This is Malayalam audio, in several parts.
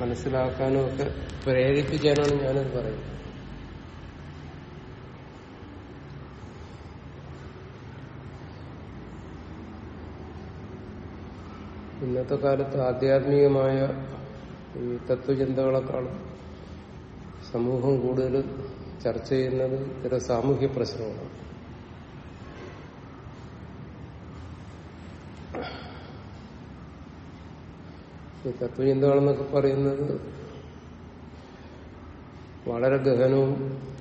മനസ്സിലാക്കാനും ഒക്കെ പ്രേരിപ്പിക്കാനാണ് ഞാനത് പറയുന്നത് ഇന്നത്തെ കാലത്ത് ആധ്യാത്മികമായ ഈ തത്വചിന്തകളെക്കാളും സമൂഹം കൂടുതൽ ചർച്ച ചെയ്യുന്നത് ഇത്തരം സാമൂഹ്യ പ്രശ്നങ്ങളാണ് ഈ തത്വചിന്തകളെന്നൊക്കെ പറയുന്നത് വളരെ ഗഹനവും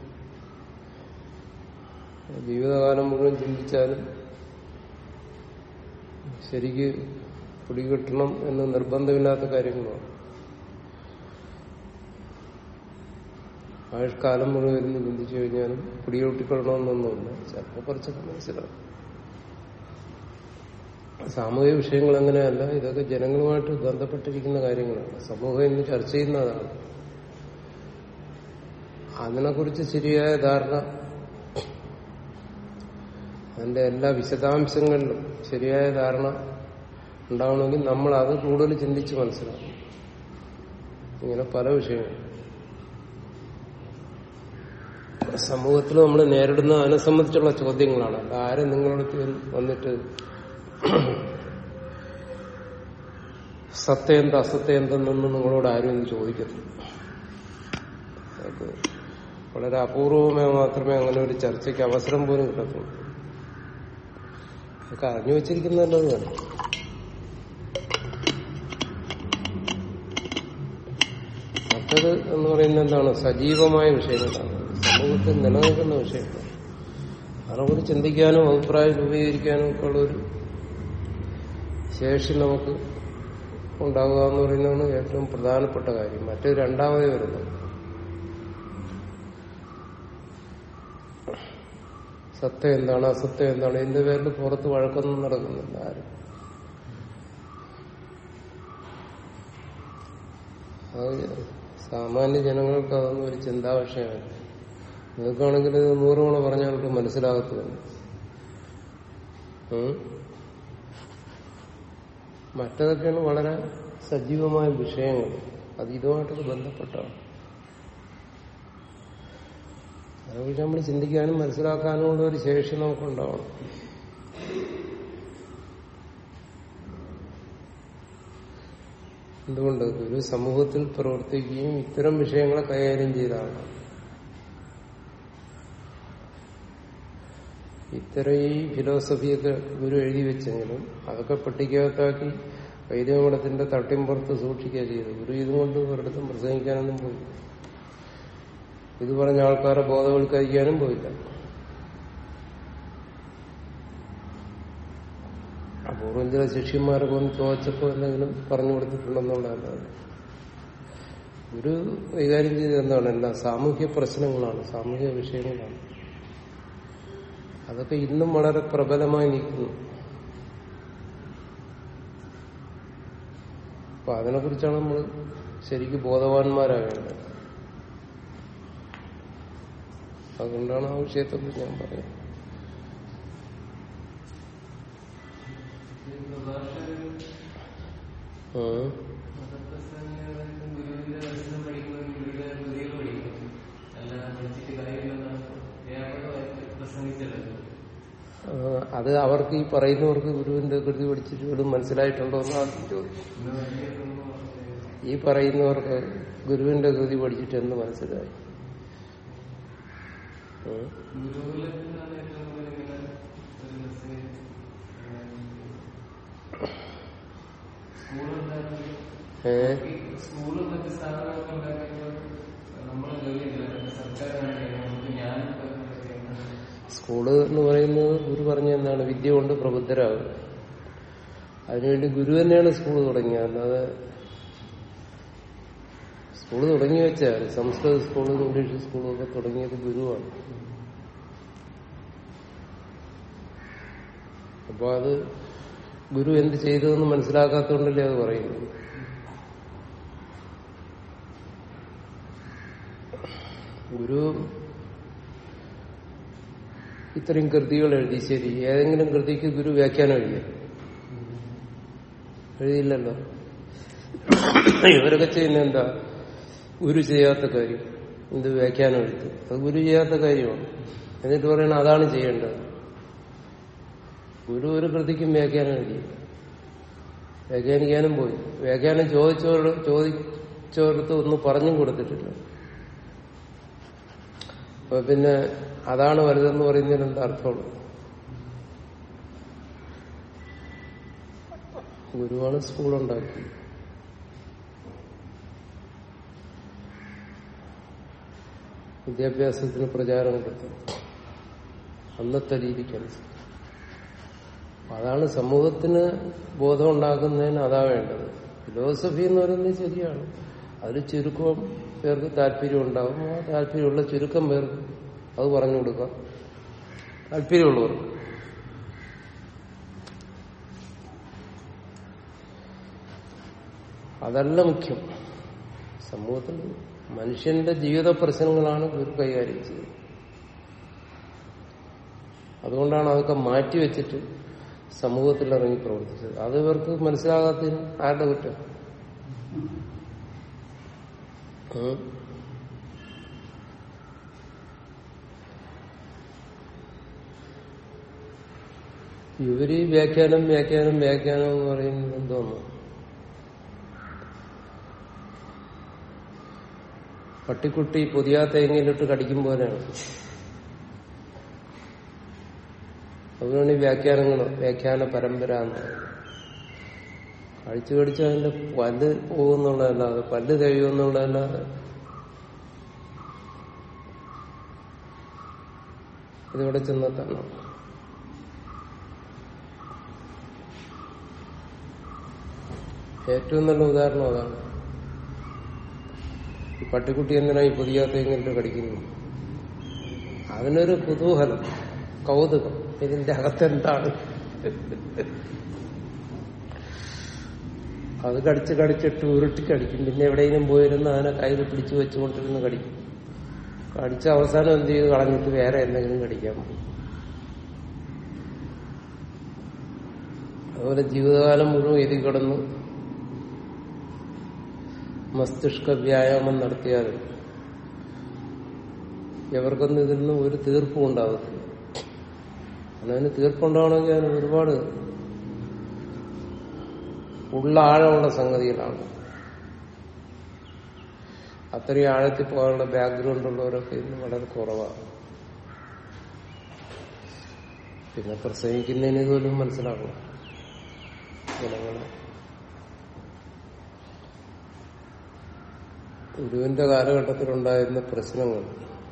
ജീവിതകാലം മുഴുവൻ ചിന്തിച്ചാലും ശരിക്ക് പിടികിട്ടണം എന്ന് നിർബന്ധമില്ലാത്ത കാര്യങ്ങളാണ് ആയുഷ്കാലം മുഴുവൻ ഇരുന്ന് ചിന്തിച്ചു കഴിഞ്ഞാലും പിടികൂട്ടിക്കൊള്ളണമെന്നൊന്നുമില്ല ചിലപ്പോൾ കുറച്ചൊക്കെ മനസ്സിലാവും സാമൂഹിക വിഷയങ്ങൾ അങ്ങനെയല്ല ഇതൊക്കെ ജനങ്ങളുമായിട്ട് ബന്ധപ്പെട്ടിരിക്കുന്ന കാര്യങ്ങളാണ് സമൂഹം ഇന്ന് ചർച്ച ചെയ്യുന്നതാണ് അതിനെക്കുറിച്ച് ശരിയായ ധാരണ അതിന്റെ എല്ലാ വിശദാംശങ്ങളിലും ശരിയായ ധാരണ ഉണ്ടാവണമെങ്കിൽ നമ്മൾ അത് കൂടുതൽ ചിന്തിച്ച് മനസ്സിലാക്കും ഇങ്ങനെ പല വിഷയങ്ങളും സമൂഹത്തിൽ നമ്മൾ നേരിടുന്ന അതിനെ സംബന്ധിച്ചുള്ള ചോദ്യങ്ങളാണ് അല്ല ആരും നിങ്ങളടുത്ത് വന്നിട്ട് സത്യം എന്താ അസത്യം എന്തെന്നൊന്നും നിങ്ങളോട് ആരും ഒന്നും ചോദിക്കത്തില്ല അത് വളരെ അപൂർവമായി മാത്രമേ അങ്ങനെ ഒരു ചർച്ചയ്ക്ക് അവസരം പോലും കിട്ടത്തുള്ളൂ ഒക്കെ അറിഞ്ഞു വെച്ചിരിക്കുന്നത് വേണം മറ്റത് എന്ന് പറയുന്നത് എന്താണ് സജീവമായ വിഷയങ്ങളാണ് സമൂഹത്തിൽ നിലനിൽക്കുന്ന വിഷയങ്ങൾ അതിനെക്കുറിച്ച് ചിന്തിക്കാനും അഭിപ്രായം രൂപീകരിക്കാനും ഒക്കെ ഉള്ളൊരു ശേഷി നമുക്ക് ഉണ്ടാവുക എന്ന് പറയുന്നതാണ് ഏറ്റവും പ്രധാനപ്പെട്ട കാര്യം മറ്റൊരു രണ്ടാമതേ വരുന്നത് സത്യം എന്താണ് അസത്യം എന്താണ് ഇതിന്റെ പേരിൽ പുറത്ത് വഴക്കൊന്നും നടക്കുന്നില്ല ആരും അത് സാമാന്യ ജനങ്ങൾക്ക് അതൊന്നും ഒരു ചിന്താ വിഷയമല്ല നിങ്ങൾക്കാണെങ്കിൽ ഇത് നൂറ് തവണ പറഞ്ഞാൽ അവർക്ക് മനസ്സിലാകത്തില്ല ഉം. മറ്റതൊക്കെയാണ് വളരെ സജീവമായ വിഷയങ്ങൾ അത് ഇതുമായിട്ടൊക്കെ ബന്ധപ്പെട്ടാണ് അതിനെക്കുറിച്ച് നമ്മൾ ചിന്തിക്കാനും മനസ്സിലാക്കാനും ഉള്ള ഒരു ശേഷി നമുക്കുണ്ടാവണം എന്തുകൊണ്ട് ഒരു സമൂഹത്തിൽ പ്രവർത്തിക്കുകയും ഇത്തരം വിഷയങ്ങളെ കൈകാര്യം ചെയ്താണ് ഇത്തരം ഈ ഫിലോസഫിയൊക്കെ ഗുരു എഴുതി വെച്ചെങ്കിലും അതൊക്കെ പെട്ടിക്കകത്താക്കി വൈദ്യമഠത്തിന്റെ തട്ടിമ്പുറത്ത് സൂക്ഷിക്കുക ചെയ്തു ഗുരു ഇതുകൊണ്ട് ഒരിടത്തും പ്രസംഗിക്കാനൊന്നും പോയി ഇത് പറഞ്ഞ ആൾക്കാരെ ബോധവൽക്കരിക്കാനും പോയില്ല അപൂർവം ചില ശിഷ്യന്മാരൊക്കെ ഒന്ന് ചോദിച്ചപ്പോൾ എന്തെങ്കിലും പറഞ്ഞു കൊടുത്തിട്ടുണ്ടെന്നുള്ളതല്ലാതെ ഒരു കൈകാര്യം ചെയ്ത് എന്താണ് എല്ലാം സാമൂഹ്യ പ്രശ്നങ്ങളാണ് സാമൂഹ്യ വിഷയങ്ങളാണ് അതൊക്കെ ഇന്നും വളരെ പ്രബലമായി നിൽക്കുന്നു അപ്പൊ അതിനെക്കുറിച്ചാണ് നമ്മൾ ശരിക്കും ബോധവാന്മാരാകേണ്ടത് അതുകൊണ്ടാണ് ആ വിഷയത്തെക്കുറിച്ച് ഞാൻ പറയുന്നത് ആ. ആ, അത് അവർക്ക് ഈ പറയുന്നവർക്ക് ഗുരുവിന്റെ കൃതി പഠിച്ചിട്ട് പോലും മനസ്സിലായിട്ടുണ്ടോ എന്ന് ആദ്യം ചോദിക്കും ഈ പറയുന്നവർക്ക് ഗുരുവിന്റെ കൃതി പഠിച്ചിട്ട് എന്ന് മനസ്സിലായി ഉം. ഏ സ്കൂളും മറ്റ് സ്ഥാപനങ്ങളൊക്കെ ഉണ്ടാക്കിയപ്പോൾ നമ്മൾ സർക്കാരാണ് നമുക്ക് ഞാൻ സ്കൂള് എന്ന് പറയുന്നത് ഗുരു പറഞ്ഞ എന്താണ് വിദ്യ കൊണ്ട് പ്രബുദ്ധരാകുക അതിനുവേണ്ടി ഗുരു തന്നെയാണ് സ്കൂള് തുടങ്ങിയത് അല്ലാതെ സ്കൂള് തുടങ്ങി വെച്ചാൽ സംസ്കൃത സ്കൂളും ഇംഗ്ലീഷ് സ്കൂളും ഒക്കെ തുടങ്ങിയത് ഗുരുവാണ് അപ്പൊ അത് ഗുരു എന്ത് ചെയ്തതെന്ന് മനസ്സിലാക്കാത്തതുകൊണ്ടല്ലേ അത് പറയുന്നത് ഗുരു ഇത്രയും കൃതികൾ എഴുതി ശരി ഏതെങ്കിലും കൃതിക്ക് ഗുരു വ്യാഖ്യാനം എഴുതിയ എഴുതിയില്ലല്ലോ ഇവരൊക്കെ ചെയ്യുന്ന എന്താ ഗുരു ചെയ്യാത്ത കാര്യം എന്ത് വ്യാഖ്യാനം എഴുത്ത് അത് ഗുരു ചെയ്യാത്ത കാര്യമാണ് എന്നിട്ട് പറയണ അതാണ് ചെയ്യേണ്ടത് ഗുരു ഒരു കൃതിക്കും വ്യാഖ്യാനം എഴുതി വ്യാഖ്യാനിക്കാനും പോയി വ്യാഖ്യാനം ചോദിച്ചവരോട് ചോദിച്ചവർക്ക് ഒന്നും പറഞ്ഞും കൊടുത്തിട്ടില്ല അപ്പൊ പിന്നെ അതാണ് വലുതെന്ന് പറയുന്നതിന് എന്താ അർത്ഥമുള്ളത് ഗുരുവാണ് സ്കൂളുണ്ടാക്കി വിദ്യാഭ്യാസത്തിന് പ്രചാരം കൊടുത്തു അന്നത്തെ രീതിക്കനുസരിച്ച് അതാണ് സമൂഹത്തിന് ബോധം ഉണ്ടാക്കുന്നതിന് അതാ വേണ്ടത് ഫിലോസഫി എന്ന് പറയുന്നത് ശരിയാണ് അതിൽ ചുരുക്കം പേർക്ക് താല്പര്യം ഉണ്ടാവും ആ താല്പര്യമുള്ള ചുരുക്കം പേർക്ക് അത് പറഞ്ഞു കൊടുക്കാം താല്പര്യമുള്ളവർക്ക് അതല്ല മുഖ്യം സമൂഹത്തിൽ മനുഷ്യന്റെ ജീവിത പ്രശ്നങ്ങളാണ് ഗുരു കൈകാര്യം ചെയ്യുന്നത് അതുകൊണ്ടാണ് അതൊക്കെ മാറ്റിവെച്ചിട്ട് സമൂഹത്തിൽ ഇറങ്ങി പ്രവർത്തിച്ചത് അത് ഇവർക്ക് മനസ്സിലാകാത്തതിന് ആരുടെ കുറ്റം ഉം. ഇവര് ഈ വ്യാഖ്യാനം വ്യാഖ്യാനം വ്യാഖ്യാനം എന്ന് പറയുന്നത് എന്തോന്നു പട്ടിക്കുട്ടി പുതിയ തേങ്ങയിലിട്ട് കടിക്കും പോലെയാണ് അതുകൊണ്ടാണ് ഈ വ്യാഖ്യാനങ്ങൾ വ്യാഖ്യാന പരമ്പര എന്ന് പറയുന്നത് കഴിച്ചു കടിച്ച് അതിന്റെ പല്ല് പോകുന്നുള്ളതല്ലാതെ പല്ല് കഴിയുമെന്നുള്ളതല്ലാതെ ഇതിവിടെ ചെന്നെത്തണം ഏറ്റവും നല്ല ഉദാഹരണം അതാണ് ഈ പട്ടിക്കുട്ടി എന്തിനാ ഈ പുതിയ തേങ്ങിട്ട് കടിക്കുന്നു അതിനൊരു കുതൂഹലം കൗതുകം ഇതിന്റെ അകത്തെന്താണ് അത് കടിച്ച് കടിച്ചിട്ട് ഉരുട്ടി കടിക്കും പിന്നെ എവിടെയെങ്കിലും പോയിരുന്ന് അതിനെ കയ്യിൽ പിടിച്ചു വെച്ചുകൊണ്ടിരുന്ന് കടിക്കും കടിച്ച അവസാനം എന്ത് ചെയ്ത് കളഞ്ഞിട്ട് വേറെ എന്തെങ്കിലും കടിക്കാൻ പോകും അതുപോലെ ജീവിതകാലം മുഴുവൻ ഇതിൽ കിടന്ന് മസ്തിഷ്ക വ്യായാമം നടത്തിയാലും എവർക്കൊന്നും ഇതിൽ നിന്ന് ഒരു തീർപ്പും ഉണ്ടാകത്തില്ല അതിന് തീർപ്പുണ്ടാവണമെങ്കിൽ അതിന് ഒരുപാട് ഉള്ള ആഴമുള്ള സംഗതികളാണ് അത്രയും ആഴത്തിൽ പോകാനുള്ള ബാക്ക്ഗ്രൗണ്ട് ഉള്ളവരൊക്കെ ഇന്ന് വളരെ കുറവാണ് പിന്നെ പ്രസംഗിക്കുന്നതിന് പോലും മനസ്സിലാക്കണം ജനങ്ങളെ ഗുരുവിന്റെ കാലഘട്ടത്തിലുണ്ടായിരുന്ന പ്രശ്നങ്ങൾ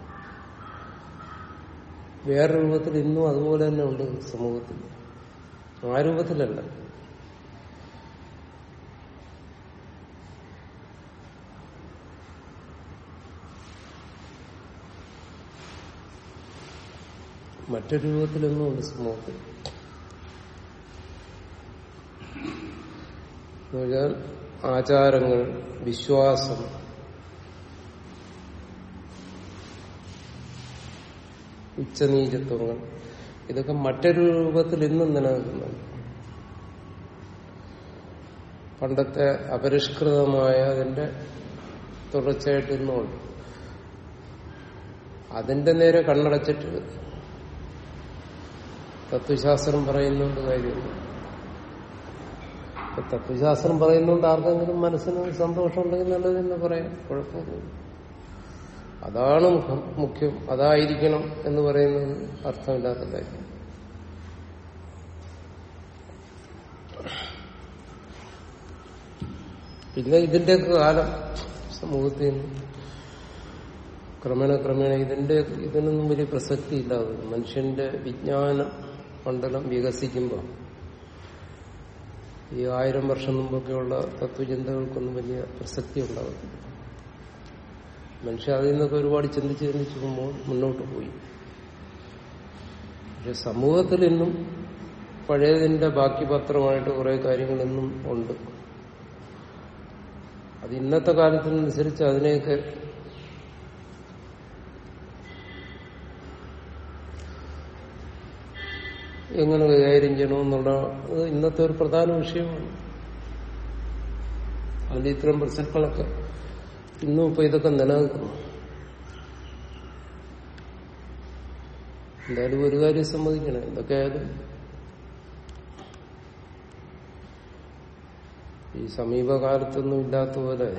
വേറെ രൂപത്തിൽ ഇന്നും അതുപോലെ തന്നെ ഉണ്ട് സമൂഹത്തിൽ ആ രൂപത്തിലല്ല മറ്റൊരു രൂപത്തിലൊന്നും ഉണ്ട് സമൂഹത്തിൽ എന്നുവെച്ചാൽ ആചാരങ്ങൾ വിശ്വാസം ഉച്ചനീചത്വങ്ങൾ ഇതൊക്കെ മറ്റൊരു രൂപത്തിൽ ഇന്നും നിലനിൽക്കുന്നുണ്ട് പണ്ടത്തെ അപരിഷ്കൃതമായ അതിന്റെ തുടർച്ചയായിട്ട് ഇന്നുമുണ്ട് അതിന്റെ നേരെ കണ്ണടച്ചിട്ട് തത്വശാസ്ത്രം പറയുന്നുണ്ട് കാര്യമില്ല ഇപ്പൊ തത്വശാസ്ത്രം പറയുന്നുണ്ട് ആർക്കെങ്കിലും മനസ്സിന് സന്തോഷമുണ്ടെങ്കിൽ നല്ലതെന്ന് പറയാം കുഴപ്പമൊന്നുമില്ല അതാണ് മുഖം മുഖ്യം അതായിരിക്കണം എന്ന് പറയുന്നത് അർത്ഥമില്ലാത്ത കാര്യം പിന്നെ ഇതിന്റെയൊക്കെ കാലം സമൂഹത്തിൽ നിന്ന് ക്രമേണ ക്രമേണ ഇതിന്റെ ഇതിനൊന്നും വലിയ പ്രസക്തി ഇല്ലാതെ മനുഷ്യന്റെ വിജ്ഞാന മണ്ഡലം വികസിക്കുമ്പോൾ ഈ ആയിരം വർഷം മുമ്പൊക്കെയുള്ള തത്വചിന്തകൾക്കൊന്നും വലിയ പ്രസക്തി ഉണ്ടാകത്തില്ല മനുഷ്യ അതിൽ നിന്നൊക്കെ ഒരുപാട് ചിന്തിച്ച് ചിന്തിച്ച് മുമ്പോ- മുന്നോട്ട് പോയി പക്ഷെ സമൂഹത്തിൽ ഇന്നും പഴയതിന്റെ ബാക്കി പത്രമായിട്ട് കുറെ കാര്യങ്ങൾ ഇന്നും ഉണ്ട് അത് ഇന്നത്തെ കാലത്തിനനുസരിച്ച് അതിനെയൊക്കെ എങ്ങനെ കൈകാര്യം ചെയ്യണമെന്നുള്ള അത് ഇന്നത്തെ ഒരു പ്രധാന വിഷയമാണ് അതിന്റെ ഇത്തരം പ്രശ്നങ്ങളൊക്കെ ഇന്നും ഇപ്പൊ ഇതൊക്കെ നിലനിൽക്കുന്നു എന്തായാലും ഒരു കാര്യം സമ്മതിക്കണം എന്തൊക്കെയായാലും ഈ സമീപകാലത്തൊന്നും ഇല്ലാത്ത പോലെ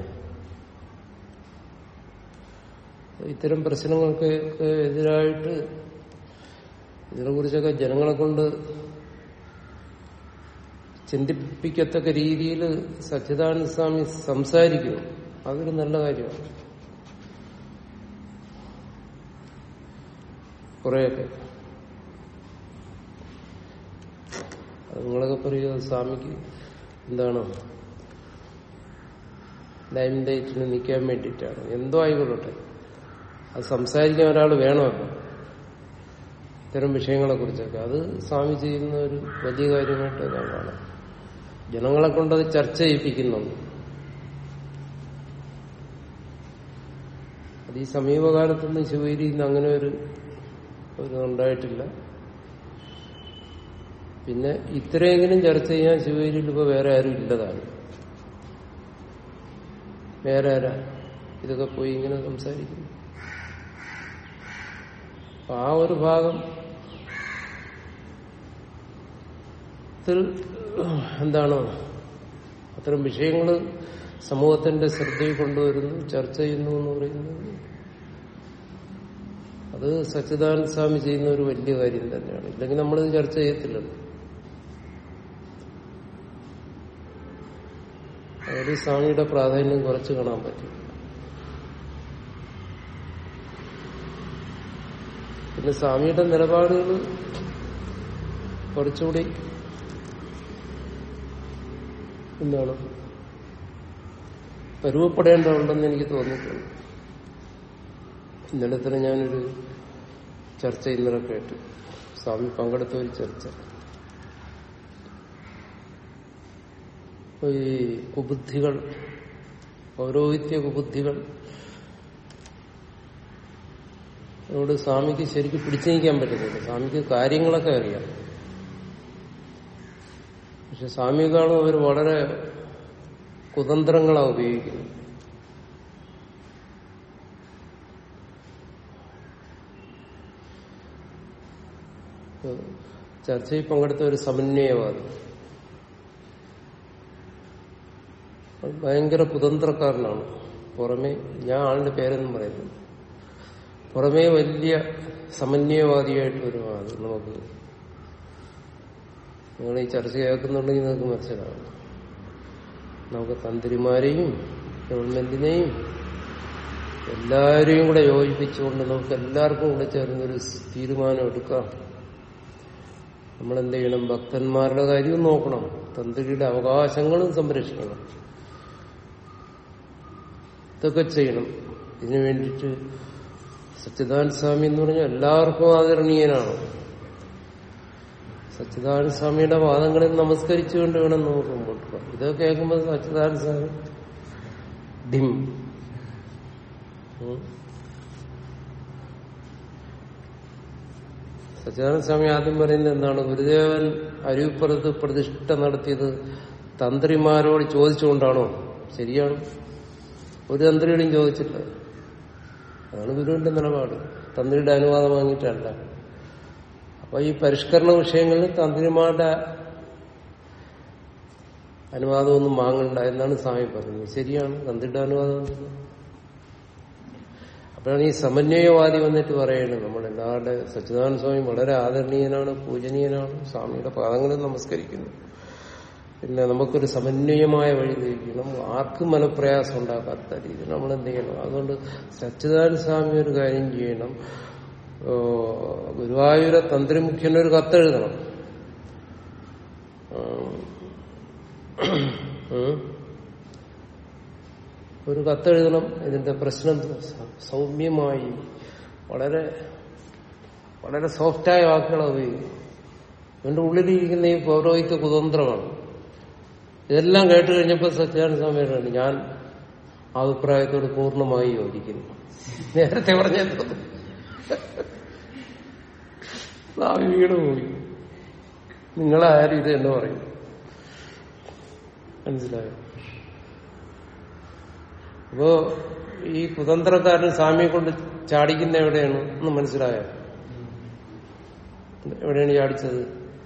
ഇത്തരം പ്രശ്നങ്ങൾക്ക് എതിരായിട്ട് ഇതിനെക്കുറിച്ചൊക്കെ ജനങ്ങളെ കൊണ്ട് ചിന്തിപ്പിക്കത്തക്ക രീതിയിൽ സച്ചിദാനന്ദ സ്വാമി സംസാരിക്കും അതൊരു നല്ല കാര്യമാണ് കുറെയൊക്കെ അത് നിങ്ങളൊക്കെ പറയുക സ്വാമിക്ക് എന്താണ് ലൈം ലൈറ്റിന് നിൽക്കാൻ വേണ്ടിയിട്ടാണ് എന്തോ ആയിക്കൊള്ളട്ടെ അത് സംസാരിക്കാൻ ഒരാൾ വേണമല്ലോ ഇത്തരം വിഷയങ്ങളെ കുറിച്ചൊക്കെ അത് സ്വാമി ചെയ്യുന്ന ഒരു വലിയ കാര്യമായിട്ട് ഞാൻ കാണാം ജനങ്ങളെ കൊണ്ടത് ചർച്ച ചെയ്യിപ്പിക്കുന്നുണ്ട് അത് ഈ സമീപകാലത്തൊന്നും ശിവഗിരിയിൽ നിന്ന് അങ്ങനെ ഒരു ഒരു ഉണ്ടായിട്ടില്ല പിന്നെ ഇത്രയെങ്കിലും ചർച്ച ചെയ്യാൻ ശിവഗിരിയിൽ ഇപ്പൊ വേറെ ആരും ഇല്ലതാണ് വേറെ ആരാ ഇതൊക്കെ പോയി ഇങ്ങനെ സംസാരിക്കുന്നു അപ്പൊ ആ ഒരു ഭാഗം ത്തിൽ എന്താണ് അത്തരം വിഷയങ്ങൾ സമൂഹത്തിന്റെ ശ്രദ്ധയിൽ കൊണ്ടുവരുന്നു ചർച്ച ചെയ്യുന്നു എന്ന് പറയുന്നത് അത് സച്ചിദാനന്ദ സ്വാമി ചെയ്യുന്ന ഒരു വലിയ കാര്യം തന്നെയാണ് ഇല്ലെങ്കിൽ നമ്മളിത് ചർച്ച ചെയ്യത്തില്ലല്ലോ അതൊരു സ്വാമിയുടെ പ്രാധാന്യം കുറച്ച് കാണാൻ പറ്റും പിന്നെ സ്വാമിയുടെ നിലപാടുകൾ കുറച്ചുകൂടി എന്താണ് പരുവപ്പെടേണ്ടതുണ്ടെന്ന് എനിക്ക് തോന്നിയിട്ടുണ്ട് ഇന്നലെ തന്നെ ഞാനൊരു ചർച്ച ഇന്നലെ കേട്ടു സ്വാമി പങ്കെടുത്ത ഒരു ചർച്ച ഈ കുബുദ്ധികൾ പൗരോഹിത്യ കുബുദ്ധികൾ അതുകൊണ്ട് സ്വാമിക്ക് ശരിക്കും പിടിച്ചു നീക്കാൻ പറ്റുന്നില്ല സ്വാമിക്ക് കാര്യങ്ങളൊക്കെ അറിയാം പക്ഷെ സ്വാമികളാണ് അവർ വളരെ കുതന്ത്രങ്ങളാണ് ഉപയോഗിക്കുന്നത് ചർച്ചയിൽ പങ്കെടുത്ത ഒരു സമന്വയവാദി ഭയങ്കര കുതന്ത്രക്കാരനാണ് പുറമേ ഞാൻ ആളിന്റെ പേരൊന്നും പറയുന്നു പുറമേ വലിയ സമന്വയവാദിയായിട്ട് വരുവാ അത് നമുക്ക് നിങ്ങൾ ഈ ചർച്ച കേൾക്കുന്നുണ്ടെങ്കിൽ നിങ്ങൾക്ക് മനസ്സിലാവും നമുക്ക് തന്ത്രിമാരെയും ഗവൺമെന്റിനെയും എല്ലാവരെയും കൂടെ യോജിപ്പിച്ചുകൊണ്ട് നമുക്ക് എല്ലാവർക്കും കൂടെ ചേർന്നൊരു തീരുമാനം എടുക്കാം നമ്മൾ എന്ത് ചെയ്യണം ഭക്തന്മാരുടെ കാര്യവും നോക്കണം തന്ത്രിയുടെ അവകാശങ്ങളും സംരക്ഷിക്കണം ഇതൊക്കെ ചെയ്യണം ഇതിനു വേണ്ടിയിട്ട് സച്ചിദാനന്ദ സ്വാമി എന്ന് പറഞ്ഞാൽ എല്ലാവർക്കും ആദരണീയനാണ് സച്ചിദാനന്ദ സ്വാമിയുടെ വാദങ്ങളിൽ നമസ്കരിച്ചുകൊണ്ട് വേണം നമുക്ക് മുമ്പോട്ട് പോകാം ഇതൊക്കെ കേൾക്കുമ്പോൾ സച്ചിദാനന്ദ സ്വാമി ഡിം ഉം. സച്ചിദാനന്ദ സ്വാമി ആദ്യം പറയുന്നത് എന്താണ് ഗുരുദേവൻ അരുവിപ്പുറത്ത് പ്രതിഷ്ഠ നടത്തിയത് തന്ത്രിമാരോട് ചോദിച്ചുകൊണ്ടാണോ ശരിയാണ് ഒരു തന്ത്രിയോടും ചോദിച്ചില്ല അതാണ് ഗുരുവിന്റെ നിലപാട് തന്ത്രിയുടെ അനുവാദം വാങ്ങിയിട്ടല്ല അപ്പൊ ഈ പരിഷ്കരണ വിഷയങ്ങളിൽ തന്ത്രിമാരുടെ അനുവാദമൊന്നും വാങ്ങണ്ട എന്നാണ് സ്വാമി പറയുന്നത് ശരിയാണ് തന്ത്രിയുടെ അനുവാദം അപ്പോഴാണ് ഈ സമന്വയവാദി വന്നിട്ട് പറയുന്നത് നമ്മൾ എല്ലാവരുടെ സച്ചിദാനന്ദ സ്വാമി വളരെ ആദരണീയനാണ് പൂജനീയനാണ് സ്വാമിയുടെ പാദങ്ങളിൽ നമസ്കരിക്കുന്നു പിന്നെ നമുക്കൊരു സമന്വയമായ വഴി തിരിക്കണം ആർക്കും മനപ്രയാസം ഉണ്ടാക്കാത്ത രീതിയിൽ നമ്മൾ എന്ത് ചെയ്യണം അതുകൊണ്ട് സച്ചിദാനന്ദ സ്വാമി ഒരു കാര്യം ചെയ്യണം ഓ, ഗുരുവായൂരെ തന്ത്രിമുഖ്യനൊരു കത്തെഴുതണം ഉം. ഒരു കത്തെഴുതണം ഇതിന്റെ പ്രശ്നം സൗമ്യമായി വളരെ വളരെ സോഫ്റ്റായ വാക്കുകളാണ് ഉപയോഗിക്കും എന്റെ ഉള്ളിലിരിക്കുന്ന ഈ പൗരോഹിത്യ കുതന്ത്രമാണ് ഇതെല്ലാം കേട്ട് കഴിഞ്ഞപ്പോൾ സത്യാനന്ദ സ്വാമിയോടാണ് ഞാൻ ആ അഭിപ്രായത്തോട് പൂർണ്ണമായി യോജിക്കുന്നു നേരത്തെ പറഞ്ഞത് സ്വാമി വീട് പോയി നിങ്ങളാരും ഇത് എന്ന് പറയും മനസ്സിലായോ അപ്പോ ഈ കുതന്ത്രക്കാരൻ സ്വാമിയെ കൊണ്ട് ചാടിക്കുന്ന എവിടെയാണ് എന്ന് മനസ്സിലായോ എവിടെയാണ് ചാടിച്ചത്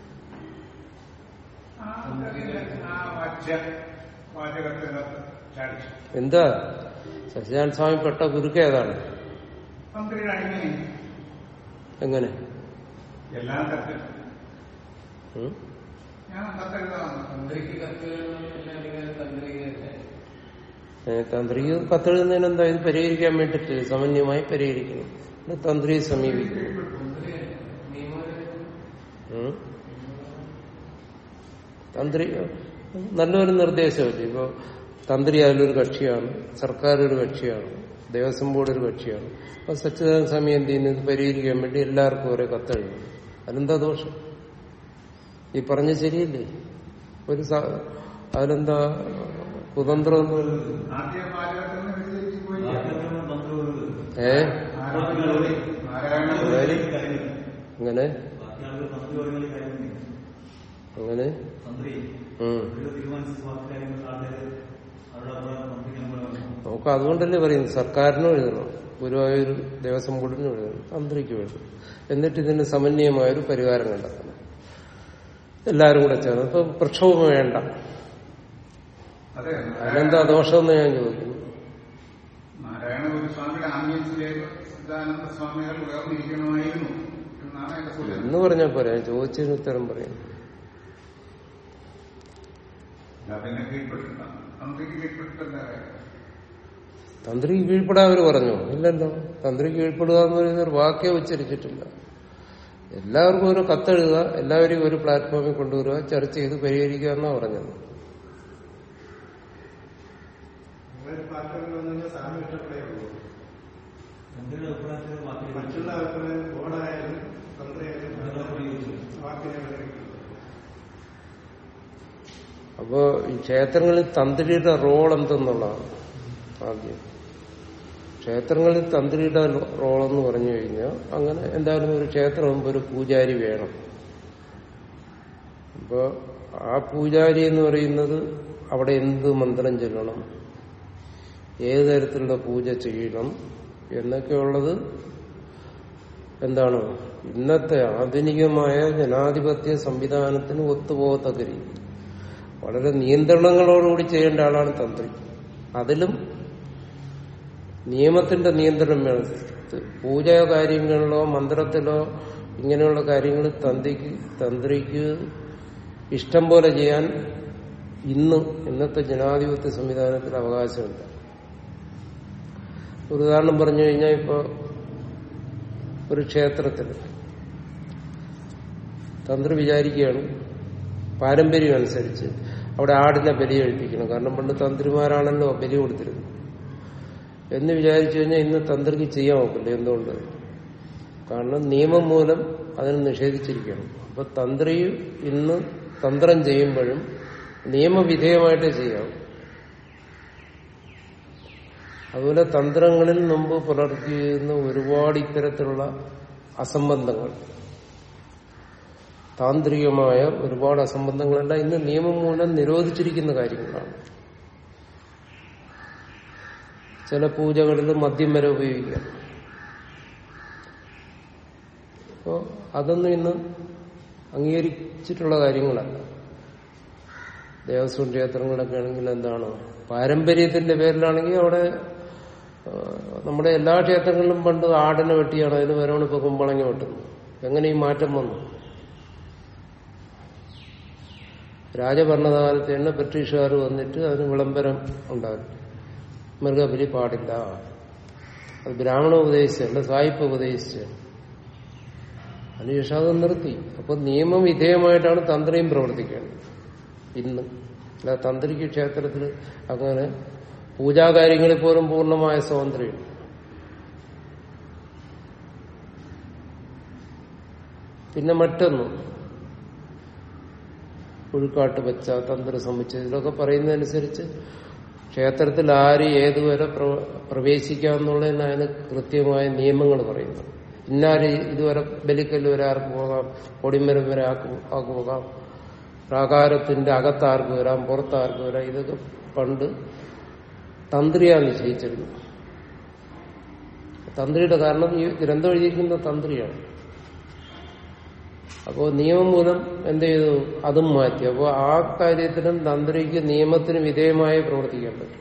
ആ ആ വാച്യ വാചകത്തിനകത്ത് ചാടിച്ചു എന്താ സച്ചിദാനന്ദ സ്വാമി പെട്ട കുരുക്ക് ഏതാണ് മന്ത്രിയുടെ അടിമനെ എങ്ങനെ എല്ലാം കത്ത് ഉം? ഞാൻ കത്തെഴുതാമെന്ന് തന്ത്രിക്ക് കത്തുകളിൽ തന്ത്രിക്ക് ഏ, തന്ത്രിക്ക് കത്തെഴുതുന്നതിന് എന്താ ഇത് പരിഹരിക്കാൻ വേണ്ടിട്ട് സമന്വയമായി പരിഹരിക്കണം ഇത് തന്ത്രിയെ സമീപിക്കുന്നു തന്ത്രി നിയമപരമായി ഉം. തന്ത്രി നല്ലൊരു നിർദ്ദേശമല്ലേ ഇപ്പൊ തന്ത്രി അതിലൊരു കക്ഷിയാണ് സർക്കാർ ഒരു കക്ഷിയാണ് ദേവസ്വം ബോർഡ് ഒരു കക്ഷിയാണ് അപ്പൊ സച്ചിദാനന്ദ സ്വാമി എന്ത് ചെയ്യുന്നു ഇത് പരിഹരിക്കാൻ വേണ്ടി എല്ലാവർക്കും ഒരേ കത്തെഴുതും അതിലെന്താ ദോഷം ഈ പറഞ്ഞ ശരിയല്ലേ ഒരു സ- അതിലെന്താ കുതന്ത്രം എന്ന് പറയുന്നത്? ആദ്യ വാചകത്തിൽ നിന്ന് വ്യതിചലിച്ച് പോയി ഏ നാരായണഗൗരി നാരായണഗൗരി അങ്ങനെ അങ്ങനെ ഉം. നമുക്ക് അതുകൊണ്ടല്ലേ പറയുന്നത് സർക്കാരിനും എഴുതണം ഗുരുവായൂർ ദേവസ്വം ബോർഡിനും എഴുതണം തന്ത്രിക്കും എഴുതണം എന്നിട്ട് ഇതിന് സമന്വയമായൊരു പരിഹാരം കണ്ടെത്തണം എല്ലാവരും കൂടെ ചേർന്ന് ഇപ്പൊ പ്രക്ഷോഭം വേണ്ട അതെ അതിനെന്താ ദോഷമെന്ന് ഞാൻ ചോദിക്കുന്നു നാരായണഗുരു സ്വാമിയുടെ ആംബിയൻസിലേക്ക് സിദ്ധാനന്ദ സ്വാമികൾ ഉയർന്നിരിക്കണമായിരുന്നു എന്നാണ് എന്റെ സൂചന എന്ന് പറഞ്ഞാൽ പോരാ ഞാൻ ചോദിച്ചതിന് ഉത്തരം പറയും അതിനെ കീഴ്പ്പെട്ടില്ല തന്ത്രിക്ക് കീഴ്പ്പെട്ടിട്ടല്ല തന്ത്രിക്ക് കീഴ്പ്പെടാൻ അവർ പറഞ്ഞു ഇല്ലല്ലോ തന്ത്രിക്ക് കീഴ്പ്പെടുക എന്ന് പറയുന്ന ഒരു വാക്കേ ഉച്ചരിച്ചിട്ടില്ല എല്ലാവർക്കും ഒരു കത്തെഴുതുക എല്ലാവരെയും ഒരു പ്ലാറ്റ്ഫോമിൽ കൊണ്ടുവരിക ചർച്ച ചെയ്ത് പരിഹരിക്കുക എന്നാ പറഞ്ഞത് നിങ്ങളൊരു പാർട്ടിയിൽ വന്നു കഴിഞ്ഞാൽ സ്വാമി ഇഷ്ടപ്പെടേ ഉള്ളൂ മറ്റുള്ള അഭിപ്രായം ബോർഡായാലും തന്ത്രിയായാലും വാക്കിനെ വിലയിരുത്തുന്നു അപ്പോ ഈ ക്ഷേത്രങ്ങളിൽ തന്ത്രിയുടെ റോൾ എന്തെന്നുള്ളതാണ് ആദ്യം ക്ഷേത്രങ്ങളിൽ തന്ത്രിയുടെ റോൾ എന്ന് പറഞ്ഞു കഴിഞ്ഞാൽ അങ്ങനെ എന്തായാലും ഒരു ക്ഷേത്രം മുമ്പ് ഒരു പൂജാരി വേണം അപ്പോ ആ പൂജാരി എന്ന് പറയുന്നത് അവിടെ എന്ത് മന്ത്രം ചൊല്ലണം ഏത് തരത്തിലുള്ള പൂജ ചെയ്യണം എന്നൊക്കെയുള്ളത് എന്താണ് ഇന്നത്തെ ആധുനികമായ ജനാധിപത്യ സംവിധാനത്തിന് ഒത്തുപോകത്തക്ക രീതി വളരെ നിയന്ത്രണങ്ങളോടുകൂടി ചെയ്യേണ്ട ആളാണ് തന്ത്രി അതിലും നിയമത്തിന്റെ നിയന്ത്രണം വേണം പൂജ കാര്യങ്ങളിലോ മന്ത്രത്തിലോ ഇങ്ങനെയുള്ള കാര്യങ്ങൾ തന്ത്രിക്ക് തന്ത്രിക്ക് ഇഷ്ടം പോലെ ചെയ്യാൻ ഇന്ന് ഇന്നത്തെ ജനാധിപത്യ സംവിധാനത്തിൽ അവകാശമില്ല ഒരു ഉദാഹരണം പറഞ്ഞു കഴിഞ്ഞാൽ ഇപ്പോ ഒരു ക്ഷേത്രത്തിൽ തന്ത്രി വിചാരിക്കുകയാണ് പാരമ്പര്യം അനുസരിച്ച് അവിടെ ആടിനെ ബലി കഴിപ്പിക്കണം കാരണം പണ്ട് തന്ത്രിമാരാണല്ലോ ബലി കൊടുത്തിരുന്നത് എന്ന് വിചാരിച്ചു കഴിഞ്ഞാൽ ഇന്ന് തന്ത്രിക്ക് ചെയ്യാൻ ഒക്കില്ല എന്തുകൊണ്ട് കാരണം നിയമം മൂലം അതിന് നിഷേധിച്ചിരിക്കണം അപ്പൊ തന്ത്രി ഇന്ന് തന്ത്രം ചെയ്യുമ്പോഴും നിയമവിധേയമായിട്ടേ ചെയ്യാം അതുപോലെ തന്ത്രങ്ങളിൽ മുമ്പ് പുലർത്തിയിരുന്ന ഒരുപാട് ഇത്തരത്തിലുള്ള അസംബന്ധങ്ങൾ താന്ത്രികമായ ഒരുപാട് അസംബന്ധങ്ങളെല്ലാം ഇന്ന് നിയമം മൂലം നിരോധിച്ചിരിക്കുന്ന കാര്യങ്ങളാണ് ചില പൂജകളിൽ മദ്യം വരെ ഉപയോഗിക്കാം അപ്പോ അതൊന്നും ഇന്ന് അംഗീകരിച്ചിട്ടുള്ള കാര്യങ്ങളല്ല ദേവസ്വം ക്ഷേത്രങ്ങളൊക്കെ ആണെങ്കിൽ എന്താണ് പാരമ്പര്യത്തിന്റെ പേരിലാണെങ്കിൽ അവിടെ ആ, നമ്മുടെ എല്ലാ ക്ഷേത്രങ്ങളിലും പണ്ട് ആടിനെ വെട്ടിയാണ് അതിന് വരവണ് ഇപ്പൊ കുമ്പളങ്ങി വെട്ടുന്നത് എങ്ങനെ ഈ മാറ്റം വന്നു രാജഭരണകാലത്ത് തന്നെ ബ്രിട്ടീഷുകാർ വന്നിട്ട് അതിന് വിളംബരം ഉണ്ടാക്കി മൃഗബലി പാടില്ല അത് ബ്രാഹ്മണ ഉപദേശിച്ചല്ല സായിപ്പ് ഉപദേശിച്ചാണ് അതിനുശേഷം അത് നിർത്തി അപ്പൊ നിയമവിധേയമായിട്ടാണ് തന്ത്രിയും പ്രവർത്തിക്കേണ്ടത് ഇന്ന് അല്ല തന്ത്രിക്ക് ക്ഷേത്രത്തിൽ അങ്ങനെ പൂജാകാര്യങ്ങളിൽ പോലും പൂർണ്ണമായ സ്വാതന്ത്ര്യമുണ്ട് പിന്നെ മറ്റൊന്നും ഉൾക്കാട്ട് വെച്ച തന്ത്ര സമുച്ചയം ഇതൊക്കെ പറയുന്നതനുസരിച്ച് ക്ഷേത്രത്തിൽ ആര് ഏതുവരെ പ്ര- പ്രവേശിക്കാമെന്നുള്ളതിന് അതിന് കൃത്യമായ നിയമങ്ങൾ പറയുന്നു ഇന്നാര് ഇതുവരെ ബലിക്കല്ല് വരെ ആർക്ക് പോകാം കൊടിമരം വരെ ആർക്ക് ആർക്ക് പോകാം പ്രാകാരത്തിന്റെ അകത്താർക്ക് വരാം പുറത്താർക്ക് വരാം ഇതൊക്കെ പണ്ട് തന്ത്രിയാ നിശ്ചയിച്ചിരുന്നത് തന്ത്രിയുടെ കാരണം ഈ ഗ്രന്ഥം എഴുതിയിരിക്കുന്ന തന്ത്രിയാണ് അപ്പോൾ നിയമം മൂലം എന്ത് ചെയ്തു അതും മാറ്റി അപ്പോൾ ആ കാര്യത്തിനും തന്ത്രിക്ക് നിയമത്തിന് വിധേയമായി പ്രവർത്തിക്കാൻ പറ്റും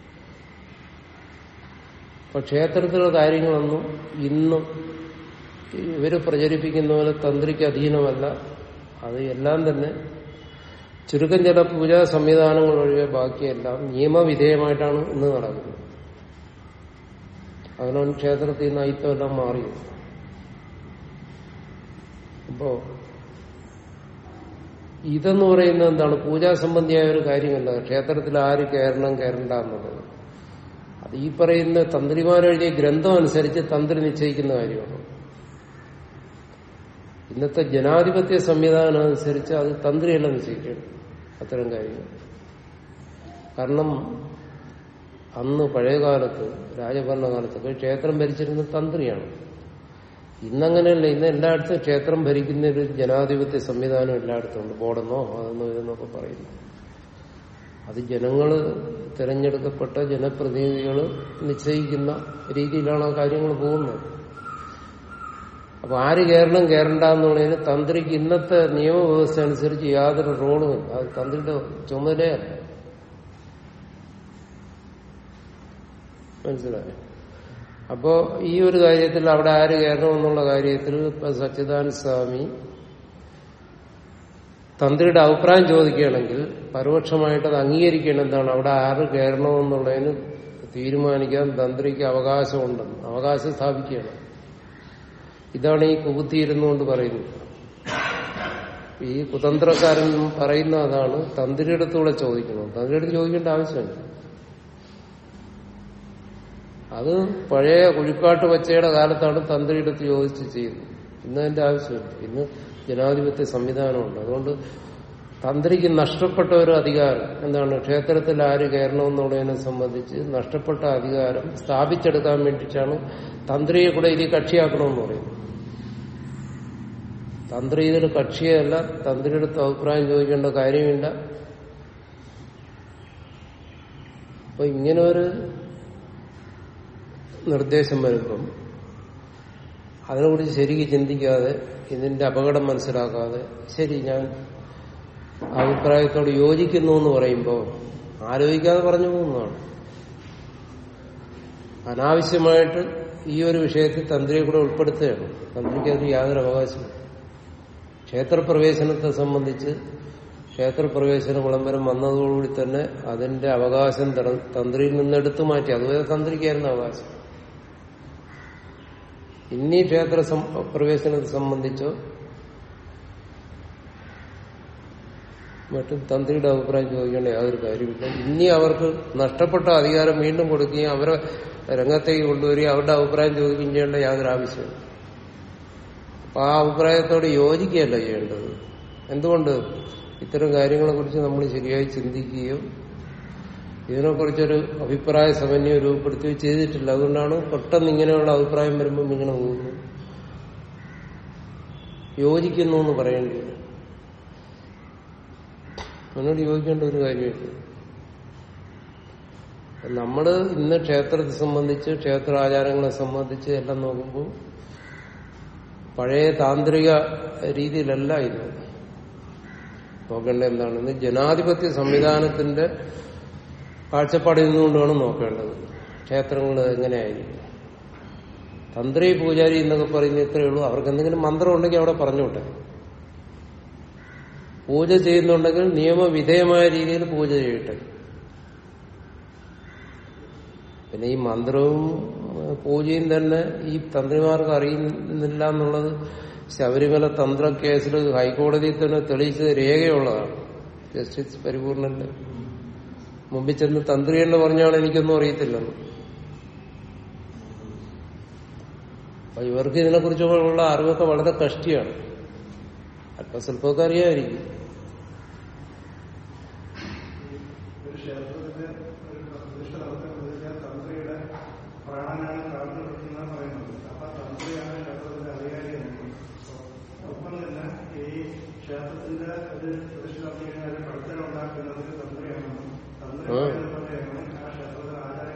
അപ്പൊ ക്ഷേത്രത്തിലുള്ള കാര്യങ്ങളൊന്നും ഇന്നും ഇവര് പ്രചരിപ്പിക്കുന്ന പോലെ തന്ത്രിക്ക് അധീനമല്ല അത് എല്ലാം തന്നെ ചുരുക്കം ചില പൂജാ സംവിധാനങ്ങൾ ഒഴികെ ബാക്കിയെല്ലാം നിയമവിധേയമായിട്ടാണ് ഇന്ന് നടക്കുന്നത് അതിനാണ് ക്ഷേത്രത്തിൽ നിന്ന് അയിത്തമെല്ലാം മാറിയത് അപ്പോ ഇതെന്ന് പറയുന്നത് എന്താണ് പൂജാ സംബന്ധിയായ ഒരു കാര്യമല്ല ക്ഷേത്രത്തിൽ ആര് കയറണം കയറണ്ട എന്നുള്ളത് അത് ഈ പറയുന്ന തന്ത്രിമാരെഴുതിയ ഗ്രന്ഥം അനുസരിച്ച് തന്ത്രി നിശ്ചയിക്കുന്ന കാര്യമാണ് ഇന്നത്തെ ജനാധിപത്യ സംവിധാനം അനുസരിച്ച് അത് തന്ത്രിയല്ല നിശ്ചയിക്കണം അത്തരം കാര്യങ്ങൾ കാരണം അന്ന് പഴയകാലത്ത് രാജഭരണകാലത്തൊക്കെ ക്ഷേത്രം ഭരിച്ചിരുന്ന തന്ത്രിയാണ് ഇന്നങ്ങനെയല്ല ഇന്ന് എല്ലായിടത്തും ക്ഷേത്രം ഭരിക്കുന്ന ഒരു ജനാധിപത്യ സംവിധാനം എല്ലായിടത്തും ഉണ്ട് ബോർഡെന്നോ അതെന്നോ ഇതെന്നൊക്കെ പറയുന്നു അത് ജനങ്ങൾ തിരഞ്ഞെടുക്കപ്പെട്ട ജനപ്രതിനിധികൾ നിശ്ചയിക്കുന്ന രീതിയിലാണ് ആ കാര്യങ്ങൾ പോകുന്നത് അപ്പൊ ആര് കയറണം കയറണ്ട എന്നുള്ളതിന് തന്ത്രിക്ക് ഇന്നത്തെ നിയമവ്യവസ്ഥ അനുസരിച്ച് യാതൊരു റോളുമില്ല അത് തന്ത്രിയുടെ ചുമതലയല്ല മനസ്സിലായോ അപ്പോ ഈ ഒരു കാര്യത്തിൽ അവിടെ ആര് കയറണം എന്നുള്ള കാര്യത്തിൽ ഇപ്പൊ സച്ചിദാനന്ദ സ്വാമി തന്ത്രിയുടെ അഭിപ്രായം ചോദിക്കുകയാണെങ്കിൽ പരോക്ഷമായിട്ട് അത് അംഗീകരിക്കണം എന്താണ് അവിടെ ആര് കയറണമെന്നുള്ളതിന് തീരുമാനിക്കാൻ തന്ത്രിക്ക് അവകാശമുണ്ടെന്ന് അവകാശം സ്ഥാപിക്കുകയാണ് ഇതാണ് ഈ കുബുദ്ധി ഇരുന്നുകൊണ്ട് പറയുന്നത് ഈ കുതന്ത്രക്കാരൻ പറയുന്ന അതാണ് തന്ത്രിയുടെ അടുത്തൂടെ ചോദിക്കണം തന്ത്രിയുടെ ചോദിക്കേണ്ട ആവശ്യമില്ല അത് പഴയ കുഴിക്കാട്ട് വച്ചയുടെ കാലത്താണ് തന്ത്രിയുടെ അടുത്ത് ചോദിച്ച് ചെയ്യുന്നത് ഇന്ന് അതിന്റെ ആവശ്യമില്ല ഇന്ന് ജനാധിപത്യ സംവിധാനമുണ്ട് അതുകൊണ്ട് തന്ത്രിക്ക് നഷ്ടപ്പെട്ട ഒരു അധികാരം എന്താണ് ക്ഷേത്രത്തിൽ ആര് കയറണമെന്നുള്ളതിനെ സംബന്ധിച്ച് നഷ്ടപ്പെട്ട അധികാരം സ്ഥാപിച്ചെടുക്കാൻ വേണ്ടിയിട്ടാണ് തന്ത്രിയെ കൂടെ ഇതിൽ കക്ഷിയാക്കണമെന്ന് പറയുന്നത് തന്ത്രി ഇതിൽ കക്ഷിയല്ല തന്ത്രിയുടെ അടുത്ത് അഭിപ്രായം ചോദിക്കേണ്ട കാര്യമില്ല അപ്പൊ ഇങ്ങനെ ഒരു നിർദ്ദേശം വരുമ്പം അതിനെക്കുറിച്ച് ശരിക്ക് ചിന്തിക്കാതെ ഇതിന്റെ അപകടം മനസ്സിലാക്കാതെ ശരി ഞാൻ അഭിപ്രായത്തോട് യോജിക്കുന്നു എന്ന് പറയുമ്പോൾ ആലോചിക്കാതെ പറഞ്ഞു പോകുന്നതാണ് അനാവശ്യമായിട്ട് ഈ ഒരു വിഷയത്തിൽ തന്ത്രിയെ കൂടെ ഉൾപ്പെടുത്തുകയാണ് തന്ത്രിക്ക് അതിന് യാതൊരു അവകാശമില്ല ക്ഷേത്രപ്രവേശനത്തെ സംബന്ധിച്ച് ക്ഷേത്രപ്രവേശന വിളംബരം വന്നതോടുകൂടി തന്നെ അതിന്റെ അവകാശം തട- തന്ത്രിയിൽ നിന്ന് എടുത്തു മാറ്റി അതുവരെ തന്ത്രിക്കായിരുന്നു അവകാശം ഇനി ക്ഷേത്ര സം- പ്രവേശനത്തെ സംബന്ധിച്ചോ മറ്റും തന്ത്രിയുടെ അഭിപ്രായം ചോദിക്കേണ്ട യാതൊരു കാര്യമില്ല ഇനി അവർക്ക് നഷ്ടപ്പെട്ട അധികാരം വീണ്ടും കൊടുക്കുകയും അവരെ രംഗത്തേക്ക് കൊണ്ടുവരികയും അവരുടെ അഭിപ്രായം ചോദിക്കുകയും ചെയ്യേണ്ട യാതൊരു ആവശ്യമില്ല അപ്പൊ ആ അഭിപ്രായത്തോട് യോജിക്കുകയല്ല ചെയ്യേണ്ടത് എന്തുകൊണ്ട് ഇത്തരം കാര്യങ്ങളെ കുറിച്ച് നമ്മൾ ശരിയായി ചിന്തിക്കുകയോ ഇതിനെക്കുറിച്ചൊരു അഭിപ്രായ സമന്വയം രൂപപ്പെടുത്തുകയോ ചെയ്തിട്ടില്ല അതുകൊണ്ടാണ് പെട്ടെന്ന് ഇങ്ങനെയുള്ള അഭിപ്രായം വരുമ്പം ഇങ്ങനെ പോകുന്നു യോജിക്കുന്നു എന്ന് പറയേണ്ടി വരും അതിനോട് യോജിക്കേണ്ട ഒരു കാര്യമില്ല നമ്മള് ഇന്ന് ക്ഷേത്രത്തെ സംബന്ധിച്ച് ക്ഷേത്ര ആചാരങ്ങളെ സംബന്ധിച്ച് എല്ലാം നോക്കുമ്പോൾ പഴയ താന്ത്രിക രീതിയിലല്ല ഇത് നോക്കേണ്ടത് എന്താണ് ഇന്ന് ജനാധിപത്യ സംവിധാനത്തിന്റെ കാഴ്ചപ്പാടിൽ നിന്നുകൊണ്ട് വേണം നോക്കേണ്ടത് ക്ഷേത്രങ്ങൾ എങ്ങനെയായിരിക്കും തന്ത്രി പൂജാരി എന്നൊക്കെ പറയുന്നത് ഇത്രയേ ഉള്ളൂ അവർക്ക് എന്തെങ്കിലും മന്ത്രം ഉണ്ടെങ്കിൽ അവിടെ പറഞ്ഞോട്ടെ പൂജ ചെയ്യുന്നുണ്ടെങ്കിൽ നിയമവിധേയമായ രീതിയിൽ പൂജ ചെയ്യട്ടെ പിന്നെ ഈ മന്ത്രവും ഏഹ്, പൂജയും തന്നെ ഈ തന്ത്രിമാർക്ക് അറിയുന്നില്ല എന്നുള്ളത് ശബരിമല തന്ത്ര കേസിൽ ഹൈക്കോടതിയിൽ തന്നെ തെളിയിച്ചത് രേഖയുള്ളതാണ് ജസ്റ്റിസ് പരിപൂർണന്റെ മുമ്പിൽ ചെന്ന് തന്ത്രി എന്ന് പറഞ്ഞാൽ എനിക്കൊന്നും അറിയത്തില്ലെന്ന് അപ്പൊ ഇവർക്ക് ഇതിനെക്കുറിച്ചുള്ള അറിവൊക്കെ വളരെ കഷ്ടിയാണ് അല്പം സ്വല്പമൊക്കെ അറിയാമായിരിക്കും ഒരു ക്ഷേത്രത്തിന്റെ ഒരു പ്രതിഷ്ഠ നടത്തുന്നതിന് തന്ത്രിയുടെ പ്രാണനാണ് കാവൽ കൊടുക്കുന്നത് പറയുന്നത് അപ്പൊ തന്ത്രിയാണ് ക്ഷേത്രത്തിന്റെ അധികാരി എന്ന് ഒപ്പം തന്നെ ഈ ക്ഷേത്രത്തിന്റെ ഒരു പ്രതിഷ്ഠ നടത്തിക്കഴിഞ്ഞാൽ ഒരു പ്രവർത്തനം ഉണ്ടാക്കുന്നത് തന്ത്രിയാണ് തന്ത്രി ആ. പറയുന്നത് പോലെയാണ് ആ ക്ഷേത്രത്തിലെ ആചാര